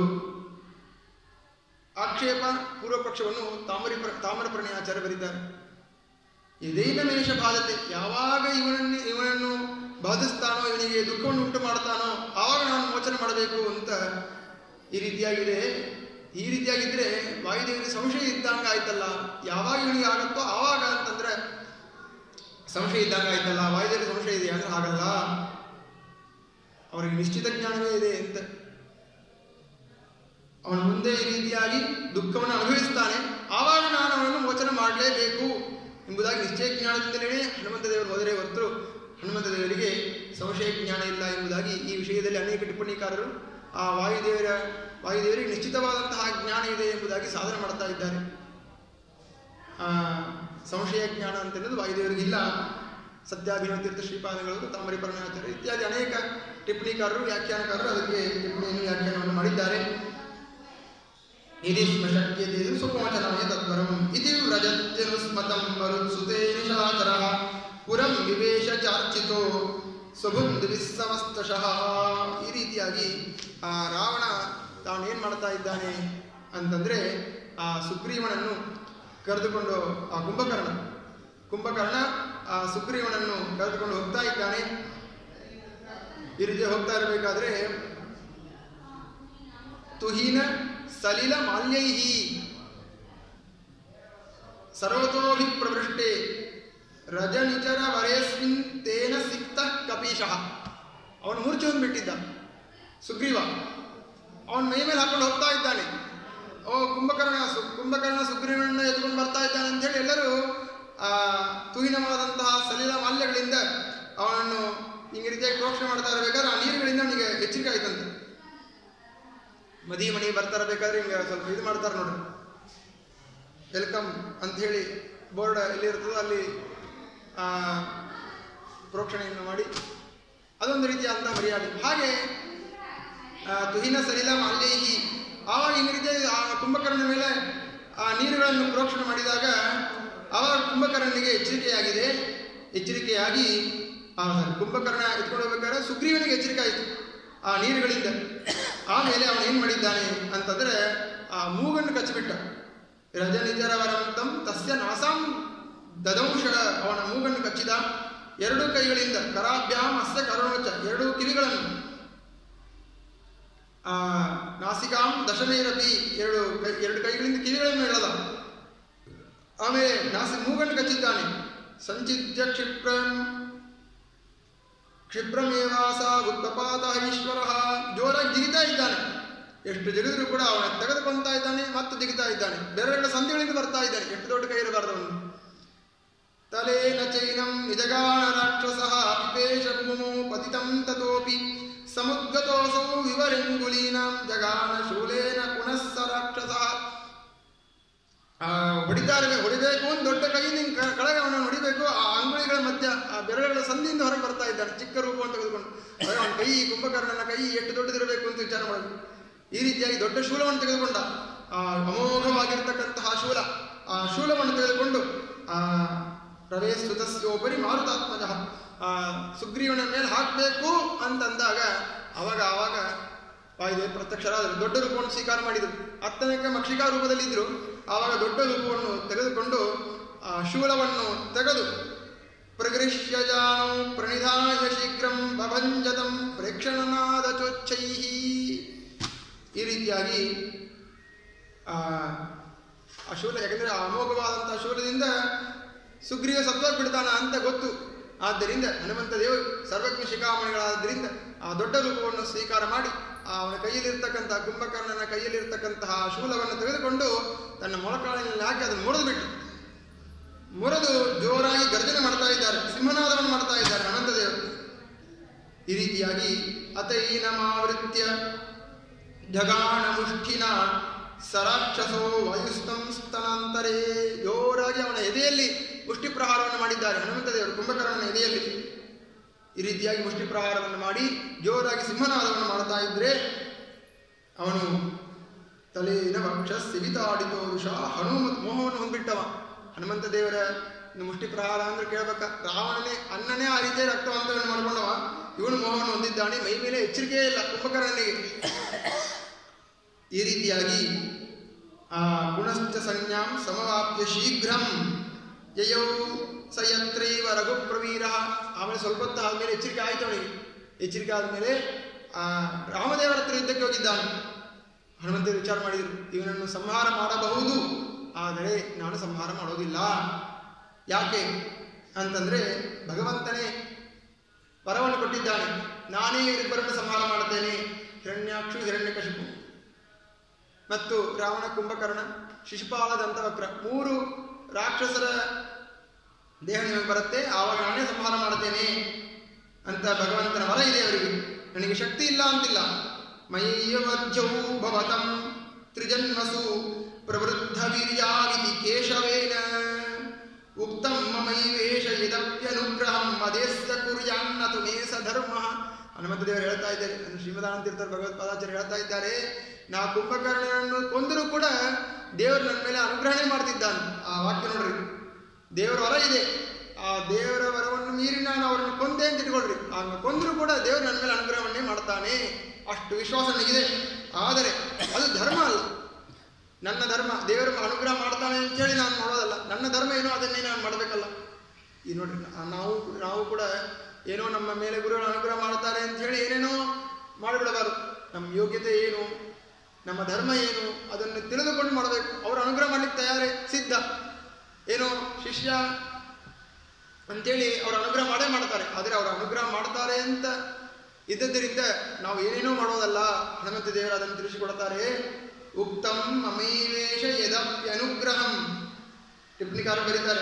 ಆಕ್ಷೇಪ ಪೂರ್ವ ಪಕ್ಷವನ್ನು ತಾಮರಿ ತಾಮ್ರಪರ್ಣಿ ಆಚಾರ್ಯ ಬರೀತಾರೆ ಇದೇನ ಮೇಷ ಬಾಧತೆ ಯಾವಾಗ ಇವನನ್ನು ಇವನನ್ನು ಬಾಧಿಸ್ತಾನೋ ಇವನಿಗೆ ದುಃಖವನ್ನು ಉಂಟು ಮಾಡ್ತಾನೋ ಆವಾಗ ನಾನು ಮೋಚನೆ ಮಾಡಬೇಕು ಅಂತ ಈ ರೀತಿಯಾಗಿದೆ ಈ ರೀತಿಯಾಗಿದ್ರೆ ವಾಯುದೇವರಿಗೆ ಸಂಶಯ ಇದ್ದಂಗ ಆಯ್ತಲ್ಲ ಯಾವಾಗ ಇವನಿಗೆ ಆಗತ್ತೋ ಆವಾಗ ಅಂತಂದ್ರೆ ಸಂಶಯ ಇದ್ದಂಗ ಆಯ್ತಲ್ಲ ವಾಯುದೇವರಿಗೆ ಸಂಶಯ ಇದೆ ಅಂದ್ರೆ ಹಾಗಲ್ಲ ಅವರಿಗೆ ನಿಶ್ಚಿತ ಜ್ಞಾನವೇ ಇದೆ ಅಂತ ಅವನ ಮುಂದೆ ಈ ರೀತಿಯಾಗಿ ದುಃಖವನ್ನು ಅನುಭವಿಸ್ತಾನೆ ಆವಾಗ ನಾನು ಅವನನ್ನು ಮೋಚನೆ ಮಾಡಲೇಬೇಕು ಎಂಬುದಾಗಿ ನಿಶ್ಚಯ ಜ್ಞಾನದಿಂದಲೇ ಹನುಮಂತ ದೇವರು ಹೋದರೆ ಹೊರತು ಹನುಮಂತ ದೇವರಿಗೆ ಸಂಶಯ ಜ್ಞಾನ ಇಲ್ಲ ಎಂಬುದಾಗಿ ಈ ವಿಷಯದಲ್ಲಿ ಅನೇಕ ಟಿಪ್ಪಣಿಕಾರರು ಆ ವಾಯುದೇವರ ವಾಯುದೇವರಿಗೆ ನಿಶ್ಚಿತವಾದಂತಹ ಜ್ಞಾನ ಇದೆ ಎಂಬುದಾಗಿ ಸಾಧನೆ ಮಾಡ್ತಾ ಇದ್ದಾರೆ ಆ, ಸಂಶಯ ಜ್ಞಾನ ಅಂತ ಅನ್ನೋದು ವಾಯುದೇವರಿಗೆ ಇಲ್ಲ ಸತ್ಯಾಭಿನವ ತೀರ್ಥ ಶ್ರೀಪಾದಗಳು ತಾಮರಿ ಪರಮಾಚಾರ್ಯ ಇತ್ಯಾದಿ ಅನೇಕ ಟಿಪ್ಪಣಿಕಾರರು ವ್ಯಾಖ್ಯಾನಕಾರರು ಅದಕ್ಕೆ ಟಿಪ್ಪಣಿಯನ್ನು ವ್ಯಾಖ್ಯಾನವನ್ನು ಮಾಡಿದ್ದಾರೆ ಇದಿ ಸ್ಮ ಶಕ್ಯತೆ ಸುಕೋಚನಮಯ ತತ್ಪರಂ ಇತಿ ವ್ರಜತ್ಯನುಸ್ಮತಂ ಮರುತ್ಸುತೆ ನಿಶಾಚರಃ ಪುರಂ ವಿವೇಶ ಚಾರ್ಚಿತೋ ಸ್ವಬುಂಧು ವಿಸ್ಸಮಸ್ತಶಃ ಈ ರೀತಿಯಾಗಿ ಆ ರಾವಣ ತಾನು ಏನು ಮಾಡ್ತಾ ಇದ್ದಾನೆ ಅಂತಂದ್ರೆ ಆ ಸುಗ್ರೀವನನ್ನು ಕರೆದುಕೊಂಡು ಆ ಕುಂಭಕರ್ಣ ಕುಂಭಕರ್ಣ ಆ ಸುಗ್ರೀವನನ್ನು ಕರೆದುಕೊಂಡು ಹೋಗ್ತಾ ಇದ್ದಾನೆ ಈ ರೀತಿ ಹೋಗ್ತಾ ಇರಬೇಕಾದ್ರೆ ತುಹೀನ ಸಲಿಲ ಮಾಲ್ಯೈಹಿ ಸರ್ವತೋಭಿಪ್ರವೃಷ್ಟೆ ರಜನಿಚರ ವರೇಸ್ಮಿನ್ ತೇನ ಸಿಕ್ತ ಕಪೀಶಃ ಅವನು ಮೂರ್ಛೆ ಹೊಂದ್ಬಿಟ್ಟಿದ್ದ ಸುಗ್ರೀವ ಅವನ ಮೈ ಮೇಲೆ ಹಾಕೊಂಡು ಹೋಗ್ತಾ ಇದ್ದಾನೆ ಓ ಕುಂಭಕರ್ಣ ಸು ಕುಂಭಕರ್ಣ ಸುಗ್ರೀವನನ್ನು ಎತ್ಕೊಂಡು ಬರ್ತಾ ಇದ್ದಾನೆ ಅಂತ ಹೇಳಿ ಎಲ್ಲರೂ ಆ ತುಹಿನವಾದಂತಹ ಸಲಿಲ ಮಾಲ್ಯಗಳಿಂದ ಅವನನ್ನು ಹಿಂಗೆ ರೀತಿಯಾಗಿ ಪ್ರೋಕ್ಷಣೆ ಮಾಡ್ತಾ ಇರಬೇಕಾದ್ರೆ ಆ ನೀರುಗಳಿಂದ ಅವನಿಗೆ ಎಚ್ಚರಿಕೆ ಆಯ್ತಂತೆ ಮದಿ ಮಣಿ ಬರ್ತಾ ಇರಬೇಕಾದ್ರೆ ಹಿಂಗೆ ಸ್ವಲ್ಪ ಇದು ಮಾಡ್ತಾರೆ ನೋಡ್ರಿ ವೆಲ್ಕಮ್ ಅಂತ ಹೇಳಿ ಬೋರ್ಡ್ ಎಲ್ಲಿ ಇರ್ತದೋ ಅಲ್ಲಿ ಆ, ಪ್ರೋಕ್ಷಣೆಯನ್ನು ಮಾಡಿ ಅದೊಂದು ರೀತಿಯ ಅಂತ ಮರ್ಯಾದೆ ಹಾಗೆ ಆ, ತುಹಿನ ಸಲಿಲ ಮಾಲ್ಯೈಹಿ ಆವಾಗ ಹಿಂಗೆ ರೀತಿಯಾಗಿ ಆ ಕುಂಭಕರ್ಣನ ಮೇಲೆ ಆ ನೀರುಗಳನ್ನು ಪ್ರೋಕ್ಷಣೆ ಮಾಡಿದಾಗ ಆವಾಗ ಕುಂಭಕರ್ಣನಿಗೆ ಎಚ್ಚರಿಕೆಯಾಗಿದೆ ಎಚ್ಚರಿಕೆಯಾಗಿ ಆ ಕುಂಭಕರ್ಣ ಎತ್ಕೊಂಡು ಹೋಗ್ಬೇಕಾದ್ರೆ ಸುಗ್ರೀವನಿಗೆ ಎಚ್ಚರಿಕೆ ಆಯಿತು ಆ ನೀರುಗಳಿಂದ ಆಮೇಲೆ ಅವನು ಏನು ಮಾಡಿದ್ದಾನೆ ಅಂತಂದ್ರೆ ಆ ಮೂಗನ್ನು ಕಚ್ಚಿಬಿಟ್ಟ ರಜನಿಜರವರಂತಂ ತಸ್ಯ ನಾಸಾಂ ದದಂಶ ಅವನ ಮೂಗನ್ನು ಕಚ್ಚಿದ ಎರಡು ಕೈಗಳಿಂದ ಕರಾಭ್ಯಾಂ ಅಸ್ಯ ಕರುಣೋಚ ಎರಡು ಕಿವಿಗಳನ್ನು ಆ ನಾಸಿಕಾಂ ದಶನೇರಪಿ ಎರಡು ಕೈ ಎರಡು ಕೈಗಳಿಂದ ಕಿವಿಗಳನ್ನು ಎಳೆದ ಆಮೇಲೆ ನಾಸಿ ಮೂಗನ್ನು ಕಚ್ಚಿದ್ದಾನೆ ಸಂಚಿತ್ಯ ಕ್ಷಿಪ್ರಂ ಕ್ಷಿಪ್ರಮೇವಾಸ ಉತ್ಪಪಾತ ಈಶ್ವರ ಜೋರಾಗಿ ಜಿಗಿತಾ ಇದ್ದಾನೆ ಎಷ್ಟು ಜಿಗಿದ್ರು ಕೂಡ ಅವನ ತೆಗೆದುಕೊಂತಾ ಇದ್ದಾನೆ ಮತ್ತು ಜಿಗಿತಾ ಇದ್ದಾನೆ ಬೇರೆರಡು ಸಂಧಿಗಳಿಂದ ಬರ್ತಾ ಇದ್ದಾನೆ ಎಷ್ಟು ದೊಡ್ಡ ಕೈ ಇರಬಾರ್ದು ಅವನು ತಲೇನ ಚೈನಂ ನಿಜಗಾನ ರಾಕ್ಷಸ ಪಿಪೇಶ ಭೂಮೋ ಪತಿತಂ ತತೋಪಿ ಸಮುದ್ಗತೋಸೌ ವಿವರೆಂಗುಲೀನಾಂ ಜಗಾನ ಶೂಲೇನ ಪುನಃ ಸ ರಾಕ್ಷಸ ಆ, ಹೊಡಿತಾ ಇರಬೇಕು ಹೊಡಿಬೇಕು ಅಂತ ದೊಡ್ಡ ಕೈಯಿಂದ ಹಿಂಗ್ ಕ- ಕೆಳಗೆ ಅವನನ್ನು ಹೊಡಿಬೇಕು ಆ ಅಂಗುಳಿಗಳ ಮಧ್ಯ ಆ ಬೆರಳುಗಳ ಸಂಧಿಯಿಂದ ಹೊರಗೆ ಬರ್ತಾ ಇದ್ದಾನೆ ಚಿಕ್ಕ ರೂಪವನ್ನು ತೆಗೆದುಕೊಂಡು ಅದೇ ಅವನ ಕೈ ಕುಂಭಕರ್ಣನ ಕೈ ಎಷ್ಟು ದೊಡ್ಡದಿರಬೇಕು ಅಂತ ವಿಚಾರ ಮಾಡಬೇಕು ಈ ರೀತಿಯಾಗಿ ದೊಡ್ಡ ಶೂಲವನ್ನು ತೆಗೆದುಕೊಂಡ ಆ ಅಮೋಘವಾಗಿರ್ತಕ್ಕಂತಹ ಶೂಲ ಆ ಶೂಲವನ್ನು ತೆಗೆದುಕೊಂಡು ಆ ಪ್ರವೇಶುತಸ್ಯೋಪರಿ ಮಾರುತಾತ್ಮಜ ಆ ಸುಗ್ರೀವನ ಮೇಲೆ ಹಾಕಬೇಕು ಅಂತಂದಾಗ ಅವಾಗ ಆವಾಗ ವಾಯುದೇವ ಪ್ರತ್ಯಕ್ಷರಾದರು ದೊಡ್ಡ ರೂಪವನ್ನು ಸ್ವೀಕಾರ ಮಾಡಿದರು ಅತ್ತನಕ ಮಕ್ಷಿಕಾ ರೂಪದಲ್ಲಿದ್ದರು ಆವಾಗ ದೊಡ್ಡ ರೂಪವನ್ನು ತೆಗೆದುಕೊಂಡು ಆ ಶೂಲವನ್ನು ತೆಗೆದು ಪ್ರಗೃಹ್ಯ ಜಾನಂ ಪ್ರಣಿಧಾಯ ಶೀಘ್ರಂ ಬಭಂಜತಂ ಪ್ರೇಕ್ಷಣನಾದ ಚೋಚ್ಚೈ ಈ ರೀತಿಯಾಗಿ ಆ ಆ ಶೂಲ ಯಾಕಂದ್ರೆ ಆ ಅಮೋಘವಾದಂತಹ ಶೂಲದಿಂದ ಸುಗ್ರೀವ ಸತ್ವ ಬಿಡ್ತಾನ ಅಂತ ಗೊತ್ತು ಆದ್ದರಿಂದ ಹನುಮಂತ ದೇವರು ಸರ್ವಜ್ಞ ಶಿಖಾಮಣಿಗಳಾದ್ದರಿಂದ ಆ ದೊಡ್ಡ ರೂಪವನ್ನು ಸ್ವೀಕಾರ ಮಾಡಿ ಆ ಅವನ ಕೈಯಲ್ಲಿರ್ತಕ್ಕಂತಹ ಕುಂಭಕರ್ಣನ ಕೈಯಲ್ಲಿರ್ತಕ್ಕಂತಹ ಶೂಲವನ್ನು ತೆಗೆದುಕೊಂಡು ತನ್ನ ಮೊಳಕಾಲಿನಲ್ಲಿ ಹಾಕಿ ಅದನ್ನು ಮುರಿದು ಬಿಟ್ಟು ಮುರಿದು ಜೋರಾಗಿ ಗರ್ಜನೆ ಮಾಡ್ತಾ ಇದ್ದಾರೆ ಸಿಂಹನಾದವನ್ನು ಮಾಡ್ತಾ ಇದ್ದಾರೆ ಅನಂತ ದೇವರು ಈ ರೀತಿಯಾಗಿ ಅತೈನಮಾವೃತ್ಯ ಜಗಾಣ ಮುಷ್ಠಿನ ಸರಾಕ್ಷಸೋ ವಾಯುಸ್ತಂ ಸ್ತನಾಂತರೇ ಜೋರಾಗಿ ಅವನ ಎದೆಯಲ್ಲಿ ಮುಷ್ಟಿ ಪ್ರಹಾರವನ್ನು ಮಾಡಿದ್ದಾರೆ ಹನುಮಂತ ದೇವರು ಕುಂಭಕರ್ಣನ ಎದೆಯಲ್ಲಿ ಈ ರೀತಿಯಾಗಿ ಮುಷ್ಟಿ ಪ್ರಹಾರವನ್ನು ಮಾಡಿ ಜೋರಾಗಿ ಸಿಂಹನಾದವನ್ನು ಮಾಡ್ತಾ ಇದ್ರೆ ಅವನು ತಲೆಯಿನ ವಕ್ಷ ಸಿಗಿತಾಡಿತೋ ವಿಷ ಹನುಮ ಮೋಹವನ್ನು ಹೊಂದ್ಬಿಟ್ಟವ ಹನುಮಂತ ದೇವರ ಇನ್ನು ಮುಷ್ಟಿ ಪ್ರಹಾರ ಅಂದ್ರೆ ಕೇಳ್ಬೇಕ ರಾವಣನೇ ಅನ್ನನೇ ಆ ರೀತಿಯ ರಕ್ತವಂತವನ್ನು ಮಾಡ್ಕೊಂಡವ ಇವನು ಮೋಹವನ್ನು ಹೊಂದಿದ್ದಾನೆ ಮೈ ಮೇಲೆ ಎಚ್ಚರಿಕೆ ಇಲ್ಲ ಕುಂಭಕರ್ಣನಿಗೆ ಈ ರೀತಿಯಾಗಿ ಆ ಗುಣಶ್ಚ ಸಂಜ್ಞಾಂ ಸಮವಾಪ್ಯ ಶೀಘ್ರಂ ಯಯೌ ಸಯತ್ರೈವ ರಘುಪ್ರವೀರ ಆಮೇಲೆ ಸ್ವಲ್ಪ ಹೊತ್ತು ಆದ್ಮೇಲೆ ಎಚ್ಚರಿಕೆ ಆಯ್ತು ಅವನಿಗೆ ಎಚ್ಚರಿಕೆ ಆದ್ಮೇಲೆ ಆ ರಾಮದೇವರ ಹತ್ರ ಯುದ್ಧಕ್ಕೆ ಹೋಗಿದ್ದಾನೆ ಹನುಮಂತರು ವಿಚಾರ ಮಾಡಿದರು ಇವನನ್ನು ಸಂಹಾರ ಮಾಡಬಹುದು ಆದರೆ ನಾನು ಸಂಹಾರ ಮಾಡೋದಿಲ್ಲ ಯಾಕೆ ಅಂತಂದ್ರೆ ಭಗವಂತನೇ ವರವನ್ನು ಕೊಟ್ಟಿದ್ದಾನೆ ನಾನೇ ಇವರಿಬ್ಬರನ್ನು ಸಂಹಾರ ಮಾಡುತ್ತೇನೆ ಹಿರಣ್ಯಾಕ್ಷು ಹಿರಣ್ಯಕಶಿಪು ಮತ್ತು ರಾವಣ ಕುಂಭಕರ್ಣ ಶಿಶುಪಾಲ ದಂತವಕ್ರ ಮೂರು ರಾಕ್ಷಸರ ದೇಹ ನಿಮಗೆ ಬರುತ್ತೆ ಆವಾಗ ನಾನೇ ಸಂಹಾರ ಮಾಡುತ್ತೇನೆ ಅಂತ ಭಗವಂತನ ವರ ಇದೆ ಅವರಿಗೆ ನನಗೆ ಶಕ್ತಿ ಇಲ್ಲ ಅಂತಿಲ್ಲ ಮಯ್ಯವರ್ಜೌ ಭವತಂ ತ್ರಿಜನ್ಮಸು ಪ್ರವೃದ್ಧ ವೀರ್ಯಾವಿತಿ ಕೇಶವೇನ ಉಕ್ತಂ ಮಮೈವೇಶ ಯದಪ್ಯನುಗ್ರಹಂ ಮದೇಸ್ಯ ಕುರ್ಯಾನ್ನತು ಮೇಸ ಧರ್ಮ ಹನುಮಂತ ದೇವರು ಹೇಳ್ತಾ ಇದ್ದಾರೆ ಅಂದ್ರೆ ಶ್ರೀಮದಾನಂದ ತೀರ್ಥರು ಭಗವತ್ಪಾದಾಚಾರ್ಯ ಹೇಳ್ತಾ ಇದ್ದಾರೆ ನಾ ಕುಂಭಕರ್ಣನನ್ನು ಕೊಂದರೂ ಕೂಡ ದೇವರು ನನ್ನ ಮೇಲೆ ಅನುಗ್ರಹಣೆ ಮಾಡ್ತಿದ್ದಾನೆ ಆ ವಾಕ್ಯ ನೋಡ್ರಿ ದೇವರ ವರ ಇದೆ ಆ ದೇವರ ವರವನ್ನು ಮೀರಿ ನಾನು ಅವರನ್ನು ಕೊಂದೆ ಅಂತ ಇಟ್ಕೊಳ್ರಿ ಆಗ ಕೊಂದರೂ ಕೂಡ ದೇವರು ನನ್ನ ಮೇಲೆ ಅನುಗ್ರಹವನ್ನೇ ಮಾಡ್ತಾನೆ ಅಷ್ಟು ವಿಶ್ವಾಸ ನನಗಿದೆ ಆದರೆ ಅದು ಧರ್ಮ ಅಲ್ಲ ನನ್ನ ಧರ್ಮ ದೇವರು ಅನುಗ್ರಹ ಮಾಡ್ತಾನೆ ಅಂತೇಳಿ ನಾನು ಮಾಡೋದಲ್ಲ ನನ್ನ ಧರ್ಮ ಏನೋ ಅದನ್ನೇ ನಾನು ಮಾಡಬೇಕಲ್ಲ ಈ ನೋಡ್ರಿ ನಾ- ನಾವು ನಾವು ಕೂಡ ಏನೋ ನಮ್ಮ ಮೇಲೆ ಗುರುಗಳು ಅನುಗ್ರಹ ಮಾಡ್ತಾರೆ ಅಂತ ಹೇಳಿ ಏನೇನೋ ಮಾಡಿಬಿಡಬಾರದು ನಮ್ಮ ಯೋಗ್ಯತೆ ಏನು ನಮ್ಮ ಧರ್ಮ ಏನು ಅದನ್ನು ತಿಳಿದುಕೊಂಡು ಮಾಡಬೇಕು ಅವರು ಅನುಗ್ರಹ ಮಾಡ್ಲಿಕ್ಕೆ ತಯಾರೇ ಸಿದ್ಧ ಏನೋ ಶಿಷ್ಯ ಅಂತೇಳಿ ಅವರು ಅನುಗ್ರಹ ಮಾಡೇ ಮಾಡ್ತಾರೆ ಆದರೆ ಅವರು ಅನುಗ್ರಹ ಮಾಡ್ತಾರೆ ಅಂತ ಇದ್ದದ್ದರಿಂದ ನಾವು ಏನೇನೋ ಮಾಡೋದಲ್ಲ ಹನುಮಂತ ದೇವರು ಅದನ್ನು ತಿಳಿಸಿಕೊಡ್ತಾರೆ ಉಕ್ತಂ ಮಮೈವೇಶ ಯದಪ್ಯನುಗ್ರಹಂ ಟಿಪ್ಪಣಿಕಾರ ಬರೀತಾರೆ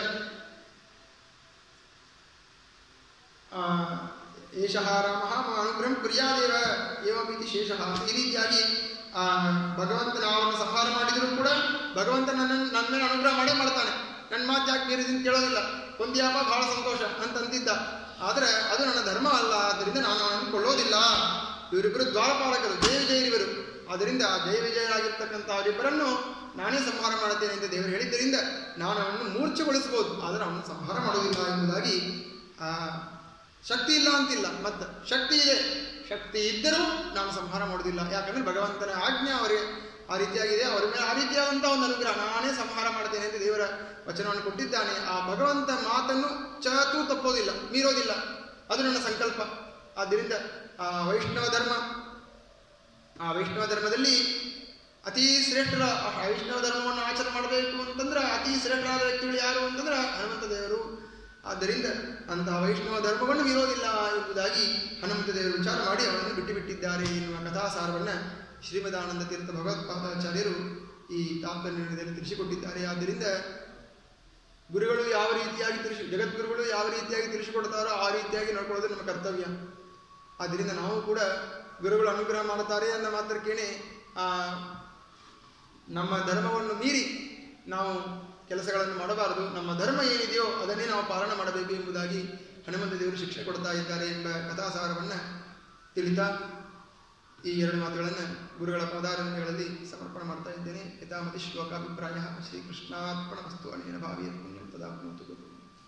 ಆ, ಏಷಃ ರಾಮಃ ಮಮ ಅನುಗ್ರಹಂ ಕುರ್ಯಾದೇವ ಏವಮಿತಿ ಶೇಷಃ ಈ ರೀತಿಯಾಗಿ ಆ, ಭಗವಂತ ಅವರನ್ನು ಸಂಹಾರ ಮಾಡಿದರೂ ಕೂಡ ಭಗವಂತ ನನ್ನ ನನ್ನ ಮೇಲೆ ಅನುಗ್ರಹ ಮಾಡೇ ಮಾಡ್ತಾನೆ ನನ್ನ ಮಾತು ಯಾಕೆ ಮೀರಿದಿಂದ ಕೇಳೋದಿಲ್ಲ ಒಂದ್ಯಾಪ ಬಹಳ ಸಂತೋಷ ಅಂತ ಅಂತಿದ್ದ ಆದರೆ ಅದು ನನ್ನ ಧರ್ಮ ಅಲ್ಲ ಆದ್ದರಿಂದ ನಾನು ಅವನನ್ನು ಕೊಳ್ಳೋದಿಲ್ಲ ಇವರಿಬ್ಬರು ದ್ವಾರಪಾಲಕರು ಜಯ ವಿಜಯರಿವರು ಆದ್ದರಿಂದ ಜಯ ವಿಜಯರಾಗಿರ್ತಕ್ಕಂಥ ಅವರಿಬ್ಬರನ್ನು ನಾನೇ ಸಂಹಾರ ಮಾಡುತ್ತೇನೆ ಅಂತ ದೇವರು ಹೇಳಿದ್ದರಿಂದ ನಾನು ಅವನನ್ನು ಮೂರ್ಛೆಗೊಳಿಸಬಹುದು ಆದರೆ ಅವನನ್ನು ಸಂಹಾರ ಮಾಡೋದಿಲ್ಲ ಎಂಬುದಾಗಿ ಆ ಶಕ್ತಿ ಇಲ್ಲ ಅಂತಿಲ್ಲ ಮತ್ತ ಶಕ್ತಿ ಇದೆ ಶಕ್ತಿ ಇದ್ದರೂ ನಾನು ಸಂಹಾರ ಮಾಡೋದಿಲ್ಲ ಯಾಕಂದ್ರೆ ಭಗವಂತನ ಆಜ್ಞೆ ಅವರಿಗೆ ಆ ರೀತಿಯಾಗಿದೆ ಅವರ ಮೇಲೆ ಆ ರೀತಿಯಾದಂತಹ ಒಂದು ಅನುಗ್ರಹ ನಾನೇ ಸಂಹಾರ ಮಾಡ್ತೇನೆ ಅಂತ ದೇವರ ವಚನವನ್ನು ಕೊಟ್ಟಿದ್ದಾನೆ ಆ ಭಗವಂತ ಮಾತನ್ನು ಚತೂ ತಪ್ಪೋದಿಲ್ಲ ಮೀರೋದಿಲ್ಲ ಅದು ನನ್ನ ಸಂಕಲ್ಪ ಆದ್ದರಿಂದ ಆ ವೈಷ್ಣವ ಧರ್ಮ ಆ ವೈಷ್ಣವ ಧರ್ಮದಲ್ಲಿ ಅತಿ ಶ್ರೇಷ್ಠರ ಆ ವೈಷ್ಣವ ಧರ್ಮವನ್ನು ಆಚರಣೆ ಮಾಡಬೇಕು ಅಂತಂದ್ರೆ ಅತಿ ಶ್ರೇಷ್ಠರಾದ ವ್ಯಕ್ತಿಗಳು ಯಾರು ಅಂತಂದ್ರೆ ಹನುಮಂತ ದೇವರು ಆದ್ದರಿಂದ ಅಂತಹ ವೈಷ್ಣವ ಧರ್ಮವನ್ನು ವಿರೋಧಿಲ್ಲ ಎಂಬುದಾಗಿ ಹನುಮಂತ ದೇವರು ವಿಚಾರ ಮಾಡಿ ಅವರನ್ನು ಬಿಟ್ಟು ಬಿಟ್ಟಿದ್ದಾರೆ ಎನ್ನುವ ಕಥಾಸಾರವನ್ನು ಶ್ರೀಮದಾನಂದ ತೀರ್ಥ ಭಗವತ್ಪಾದಾಚಾರ್ಯರು ಈ ತಾತ್ಪರ್ಯದಲ್ಲಿ ತಿಳಿಸಿಕೊಟ್ಟಿದ್ದಾರೆ ಆದ್ದರಿಂದ ಗುರುಗಳು ಯಾವ ರೀತಿಯಾಗಿ ತಿಳಿಸಿ ಜಗದ್ಗುರುಗಳು ಯಾವ ರೀತಿಯಾಗಿ ತಿಳಿಸಿಕೊಡ್ತಾರೋ ಆ ರೀತಿಯಾಗಿ ನೋಡ್ಕೊಳ್ಳೋದು ನಮ್ಮ ಕರ್ತವ್ಯ ಆದ್ದರಿಂದ ನಾವು ಕೂಡ ಗುರುಗಳು ಅನುಗ್ರಹ ಮಾಡುತ್ತಾರೆ ಅಂದ ಮಾತ್ರಕ್ಕೇನೆ ಆ ನಮ್ಮ ಧರ್ಮವನ್ನು ಮೀರಿ ನಾವು ಕೆಲಸಗಳನ್ನು ಮಾಡಬಾರದು ನಮ್ಮ ಧರ್ಮ ಏನಿದೆಯೋ ಅದನ್ನೇ ನಾವು ಪಾಲನೆ ಮಾಡಬೇಕು ಎಂಬುದಾಗಿ ಹನುಮಂತ ದೇವರು ಶಿಕ್ಷೆ ಕೊಡ್ತಾ ಇದ್ದಾರೆ ಎಂಬ ಕಥಾಸಾರವನ್ನು ತಿಳಿತಾ ಈ ಎರಡು ಮಾತುಗಳನ್ನು ಗುರುಗಳ ಪದಾರಂಗಗಳಲ್ಲಿ ಸಮರ್ಪಣೆ ಮಾಡ್ತಾ ಇದ್ದೇನೆ ಯಥಾಮತಿ ಶ್ಲೋಕಾಭಿಪ್ರಾಯ ಶ್ರೀಕೃಷ್ಣಾರ್ಪಣ ವಸ್ತು ಅನೇನ ಭಾವಿಯ ಪುಣ್ಯಂ ತದಾಪ್ನೋತು ಗುರು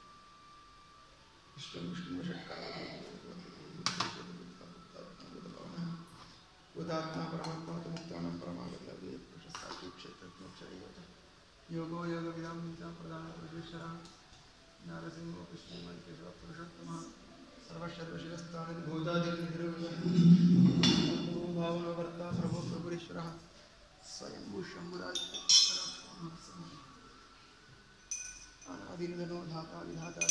ವಿಷ್ಣು ವಿಷ್ಣು ಉದಾತ್ಮ ಪರಮಾತ್ಮ ಮುಕ್ತಾನ ಪರಮಾಗತ ಪ್ರಶಸ್ತಾತಿ ಕ್ಷೇತ್ರ ಯೋಗೋ ಯೋಗ ವಿಧಾನ ಪ್ರಧಾನ ಪರಮೇಶ್ವರ ನಾರಸಿಂಹ ಕೃಷ್ಣ ಕೇಶವ ಪುರುಷೋತ್ತಮ ಸರ್ವಶರ್ವಶಿರಸ್ಥಾನ ಭೂತಾದಿರ್ನಿರ್ವಿಯ ಭಾವನ ವರ್ತ ಪ್ರಭು ಪ್ರಭುರೇಶ್ವರ ಸ್ವಯಂಭೂ ಶಂಭುರಾಜ ಅನಾದಿನದನೋ ಧಾತ ವಿಧಾತ